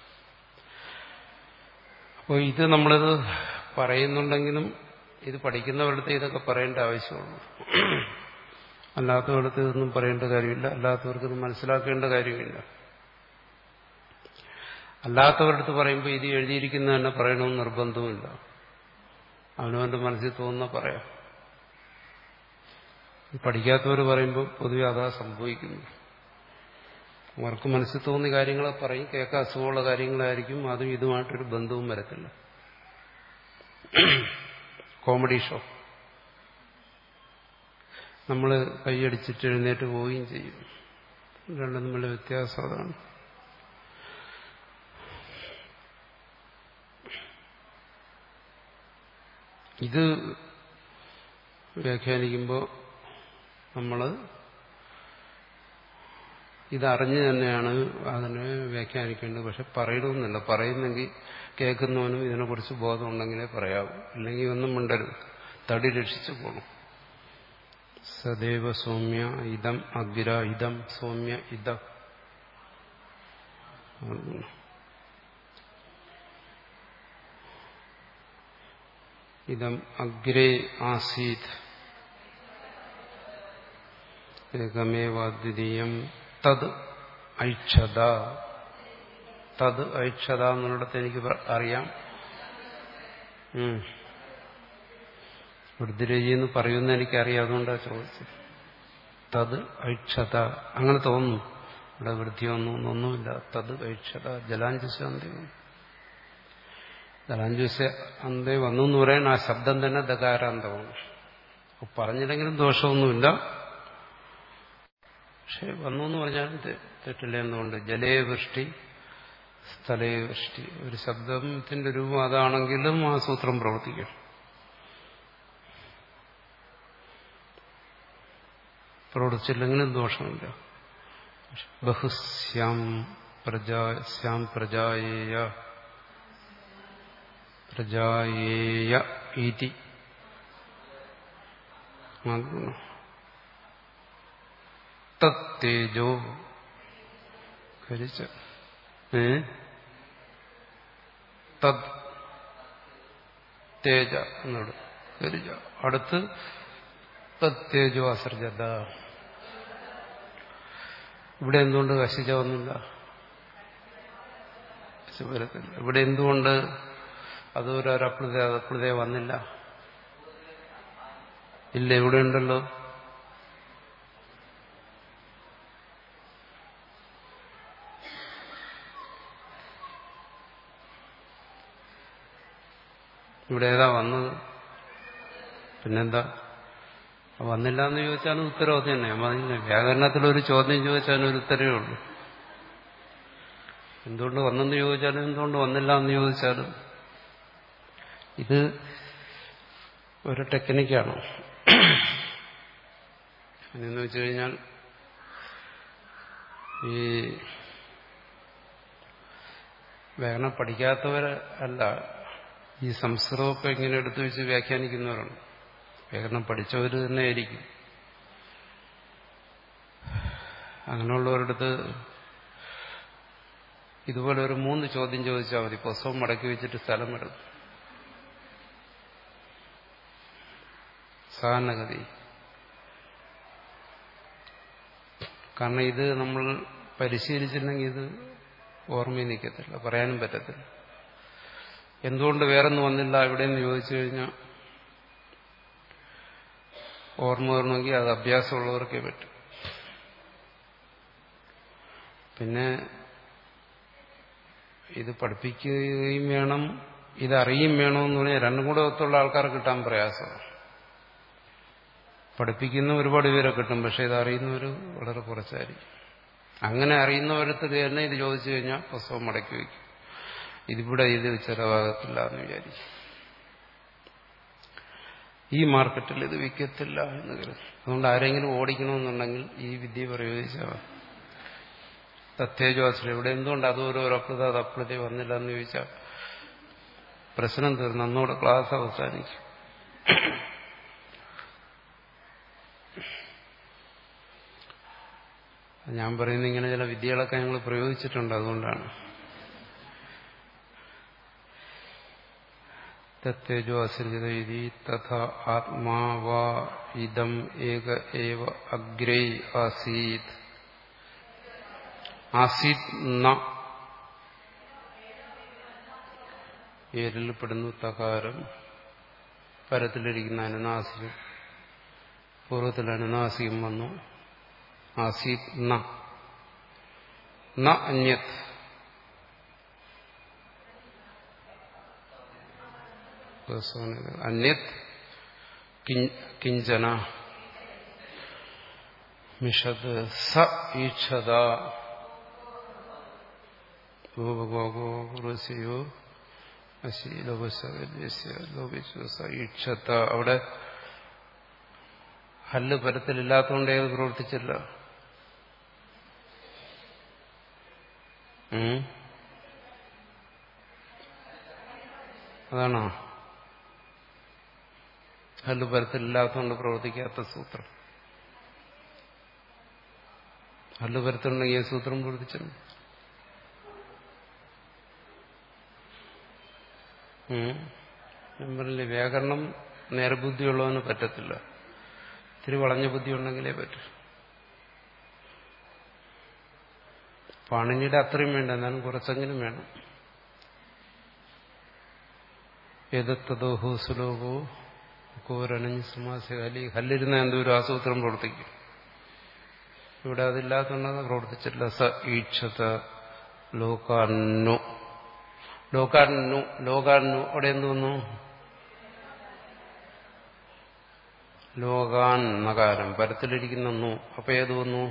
അപ്പോൾ ഇത് നമ്മളിത് പറയുന്നുണ്ടെങ്കിലും ഇത് പഠിക്കുന്നവരുടെ ഇതൊക്കെ പറയേണ്ട ആവശ്യമുള്ളൂ അല്ലാത്തവർക്ക് ഇതൊന്നും പറയേണ്ട കാര്യമില്ല അല്ലാത്തവർക്ക് ഇത് മനസ്സിലാക്കേണ്ട കാര്യമില്ല അല്ലാത്തവരടുത്ത് പറയുമ്പോൾ ഇത് എഴുതിയിരിക്കുന്ന തന്നെ പറയണമെന്ന് നിർബന്ധവുമില്ല അവനവന്റെ മനസ്സിൽ തോന്നുന്ന പറയാം പഠിക്കാത്തവർ പറയുമ്പോൾ പൊതുവെ അതാ സംഭവിക്കുന്നു അവർക്ക് മനസ്സിൽ തോന്നിയ കാര്യങ്ങളെ പറയും കേൾക്കാൻ അസുഖമുള്ള കാര്യങ്ങളായിരിക്കും അതും ഇതുമായിട്ടൊരു ബന്ധവും വരത്തില്ല കോമഡി ഷോ നമ്മൾ കൈയടിച്ചിട്ട് എഴുന്നേറ്റ് പോവുകയും ചെയ്യും രണ്ടും തമ്മിലുള്ള വ്യത്യാസം അതാണ് ഇത് വ്യാഖ്യാനിക്കുമ്പോൾ നമ്മൾ ഇതറിഞ്ഞ് തന്നെയാണ് അതിനെ വ്യാഖ്യാനിക്കേണ്ടത് പക്ഷെ പറയണമെന്നില്ല പറയുന്നെങ്കിൽ കേൾക്കുന്നവനും ഇതിനെക്കുറിച്ച് ബോധമുണ്ടെങ്കിലേ പറയാവൂ ഇല്ലെങ്കിൽ ഒന്നും മിണ്ടരുത് തടി രക്ഷിച്ചു പോകണം സദൈവ സൗമ്യ ഇതം അഗ്ര ഇതം സൗമ്യ ഇതം ഇതം അഗ്രേ ആസീത് ഏകമേവാദ്വിതീയം തത് ഐക്ഷത തത് ഐക്ഷത എന്നുള്ളിടത്ത് എനിക്ക് അറിയാം വൃദ്ധിരജി എന്ന് പറയുന്ന എനിക്കറിയാം അതുകൊണ്ടാണ് ചോദിച്ചത് തത് ഐക്ഷത അങ്ങനെ തോന്നുന്നു ഇവിടെ വൃദ്ധിയൊന്നും ഒന്നുമില്ല തത് ഐക്ഷത ജലാഞ്ജുസ അന്തേ ജലാഞ്ജുസ അന്തേ വന്നു എന്ന് പറയാൻ ആ ശബ്ദം തന്നെ ദകാരാന്തമാണ് പറഞ്ഞില്ലെങ്കിലും ദോഷമൊന്നുമില്ല പക്ഷെ വന്നു എന്ന് പറഞ്ഞാൽ തെറ്റില്ല എന്തുകൊണ്ട് ജലേ വൃഷ്ടി സ്ഥലേ വൃഷ്ടി ഒരു ശബ്ദത്തിന്റെ രൂപം അതാണെങ്കിലും ആ സൂത്രം പ്രവർത്തിക്കും പ്രവർത്തിച്ചില്ലെങ്കിലും ദോഷമില്ല ബഹുശ്യാം പ്രജാ ശ്യാം പ്രജായേയ പ്രജായേയ ഇതി തത്തേജോ കരിച്ച ഏ തത് തേജ എന്നോട് കരിച്ച അടുത്ത് തത്തേജോ അസർജത ഇവിടെ എന്തുകൊണ്ട് കശിച്ച വന്നില്ല വരത്തില്ല ഇവിടെ എന്തുകൊണ്ട് അതൊരു അപ്ലത അപ്ലത വന്നില്ല ഇല്ല ഇവിടെ ഉണ്ടല്ലോ ഇവിടെ ഏതാ വന്നത് പിന്നെന്താ വന്നില്ല എന്ന് ചോദിച്ചാലും ഉത്തരവ് തന്നെ അതിന് വ്യാകരണത്തിലൊരു ചോദ്യം ചോദിച്ചാലും ഒരു ഉത്തരവേ ഉള്ളൂ എന്തുകൊണ്ട് വന്നെന്ന് ചോദിച്ചാലും എന്തുകൊണ്ട് വന്നില്ല എന്ന് ചോദിച്ചാലും ഇത് ഒരു ടെക്നിക്കാണ് എന്നു വെച്ചു കഴിഞ്ഞാൽ ഈ വ്യാകരണം പഠിക്കാത്തവർ അല്ല ഈ സംസ്കൃതമൊക്കെ ഇങ്ങനെ എടുത്തു വെച്ച് വ്യാഖ്യാനിക്കുന്നവരാണ് വ്യാകരണം പഠിച്ചവർ തന്നെ ആയിരിക്കും അങ്ങനെയുള്ളവരടുത്ത് ഇതുപോലെ ഒരു മൂന്ന് ചോദ്യം ചോദിച്ചാൽ മതി പുസ്തകം മടക്കി വെച്ചിട്ട് സ്ഥലം വിടും സാധാരണഗതി കാരണം ഇത് നമ്മൾ പരിശീലിച്ചില്ലെങ്കിൽ ഇത് ഓർമ്മയിൽ നിൽക്കത്തില്ല പറയാനും പറ്റത്തില്ല എന്തുകൊണ്ട് വേറൊന്നും വന്നില്ല ഇവിടെ നിന്ന് ചോദിച്ചു കഴിഞ്ഞാൽ ഓർമ്മ വരണമെങ്കിൽ അത് അഭ്യാസമുള്ളവർക്കേ പറ്റും പിന്നെ ഇത് പഠിപ്പിക്കുകയും വേണം ഇതറിയും വേണമെന്ന് പറഞ്ഞാൽ രണ്ടും കൂടെ ഒത്തുള്ള ആൾക്കാരെ കിട്ടാൻ പ്രയാസമാണ് പഠിപ്പിക്കുന്ന ഒരുപാട് പേരെ കിട്ടും പക്ഷെ ഇത് അറിയുന്നവർ വളരെ കുറച്ചായിരിക്കും അങ്ങനെ അറിയുന്നവരത്ത് തന്നെ ഇത് ചോദിച്ചു കഴിഞ്ഞാൽ പുസ്തകം മടക്കി വയ്ക്കും ഇതിവിടെ ഇത് ചിലവാകത്തില്ല എന്ന് വിചാരിക്കും ഈ മാർക്കറ്റിൽ ഇത് വിൽക്കത്തില്ല എന്ന് കരുതും അതുകൊണ്ട് ആരെങ്കിലും ഓടിക്കണമെന്നുണ്ടെങ്കിൽ ഈ വിദ്യ പ്രയോഗിച്ചാൽ തത്തേജോസിൽ ഇവിടെ എന്തുകൊണ്ട് അത് ഒരു അപ്രത അത് അപ്രതി വന്നില്ല എന്ന് ചോദിച്ചാൽ പ്രശ്നം തീർന്നു അന്നോട് ക്ലാസ് അവസാനിക്കും ഞാൻ പറയുന്ന ഇങ്ങനെ ചില വിദ്യകളൊക്കെ ഞങ്ങൾ പ്രയോഗിച്ചിട്ടുണ്ട് അതുകൊണ്ടാണ് തത്തേജോ അസൃജിത ഇതി തഥ ആത്മാവാ ഇതം ഏക ഏവ അഗ്രേ ആസീത് ആസീത് ന ഏരിൽ പെടുന്നു തകാരം പരത്തിലിരിക്കുന്ന അനുനാസികം പൂർവ്വത്തിൽ അനുനാസികം വന്നു ആസീത് ന ന അന്യത് അന്യത് കിഞ്ചന മിഷത് സ ഈക്ഷത ഗോപഗോപുരസ്യോ ഈക്ഷത അവിടെ ഹല്ല് പരത്തിലില്ലാത്തതുകൊണ്ട് ഏത് പ്രവർത്തിച്ചില്ല അതാണോ ഹല്ല് പരത്തിലില്ലാത്തതുകൊണ്ട് പ്രവർത്തിക്കാത്ത സൂത്രം ഹല്ല് പരത്തിലുണ്ടെങ്കിൽ ഏത് സൂത്രം പ്രവർത്തിച്ചിരുന്നു ഞാൻ പറഞ്ഞില്ലേ വ്യാകരണം നേരബുദ്ധിയുള്ളവന് പറ്റത്തില്ല ഇത്തിരി വളഞ്ഞ ബുദ്ധി ഉണ്ടെങ്കിലേ പറ്റൂ പാണിനിയുടെ അത്രയും വേണ്ട എന്നാലും കുറച്ചെങ്കിലും വേണം ഏതത്തതോഹോ സുലോകോ കോരണിഞ്ഞ് സമാസകാലി ഹല്ലിരുന്ന എന്തോ ഒരു ആസൂത്രം പ്രവർത്തിക്കും ഇവിടെ അതില്ലാത്തതുകൊണ്ട് പ്രവർത്തിച്ചിട്ടില്ല സ ഈക്ഷത ലോകാന്നു ലോകാന്നു ലോകാന്നു അവിടെ എന്ത് വന്നു ലോകാൻ നകാരം പരത്തിലിരിക്കുന്നു അപ്പൊ ഏത് വന്നു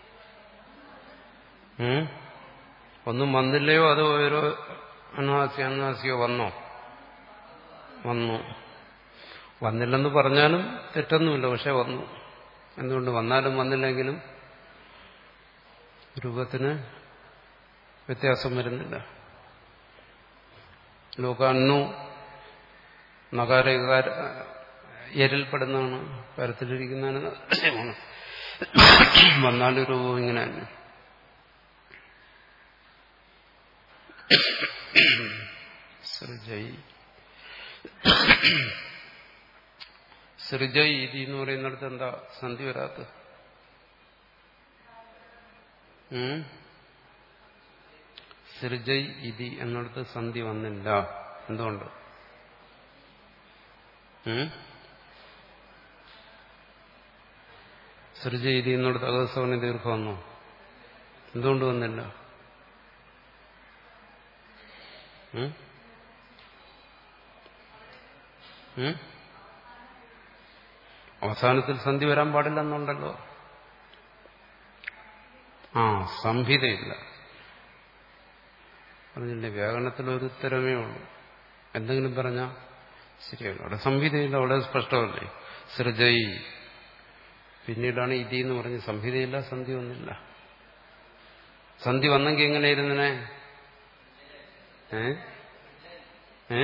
ഒന്നും വന്നില്ലയോ അതോ ഓരോ അനാസി അനാസിയോ വന്നോ വന്നു വന്നില്ലെന്ന് പറഞ്ഞാലും തെറ്റൊന്നുമില്ല പക്ഷെ വന്നു എന്തുകൊണ്ട് വന്നാലും വന്നില്ലെങ്കിലും രൂപത്തിന് വ്യത്യാസം വരുന്നില്ല ലോകാന്നു നകാര എരിൽപ്പെടുന്നതാണ് പരത്തിലിരിക്കുന്നതാണ് വന്നാലും രൂപം ഇങ്ങനെ തന്നെ സൃജൈ സൃജൈ ഇതി എന്ന് പറയുന്നിടത്ത് എന്താ സന്ധി വരാത്ത സൃജൈ ഇതി എന്നിടത്ത് സന്ധി വന്നില്ല എന്തുകൊണ്ട് സൃജ ഇതി എന്നിടത്ത് അകസവന് ദീർഘം വന്നു എന്തുകൊണ്ട് വന്നില്ല അവസാനത്തിൽ സന്ധി വരാൻ പാടില്ലെന്നുണ്ടല്ലോ ആ സംഹിതയില്ല പറഞ്ഞില്ലേ വ്യാകരണത്തിൽ ഒരു ഉത്തരമേ ഉള്ളൂ എന്തെങ്കിലും പറഞ്ഞാൽ ശരിയല്ല അവിടെ സംഹിതയില്ല അവിടെ സ്പഷ്ടമല്ലേ സൃജൈ പിന്നീടാണ് ഇതി എന്ന് പറഞ്ഞ് സംഹിതയില്ല സന്ധി ഒന്നില്ല സന്ധി വന്നെങ്കിൽ എങ്ങനെയിരുന്നനെ ഏ ഏ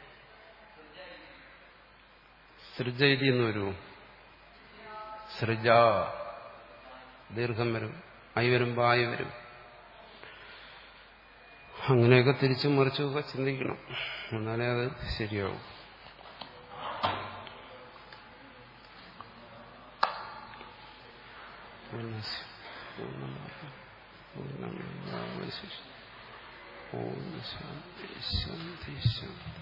സൃജ ഇതി എന്ന് വരുമോ സൃജ ദീർഘം വരും ഐ വരുമ്പോ ആയി വരും അങ്ങനെയൊക്കെ തിരിച്ചും മറിച്ചുമൊക്കെ ചിന്തിക്കണം എന്നാലേ അത് ശരിയാവും ഓം ശാന്തി ശാന്തി ശാന്തി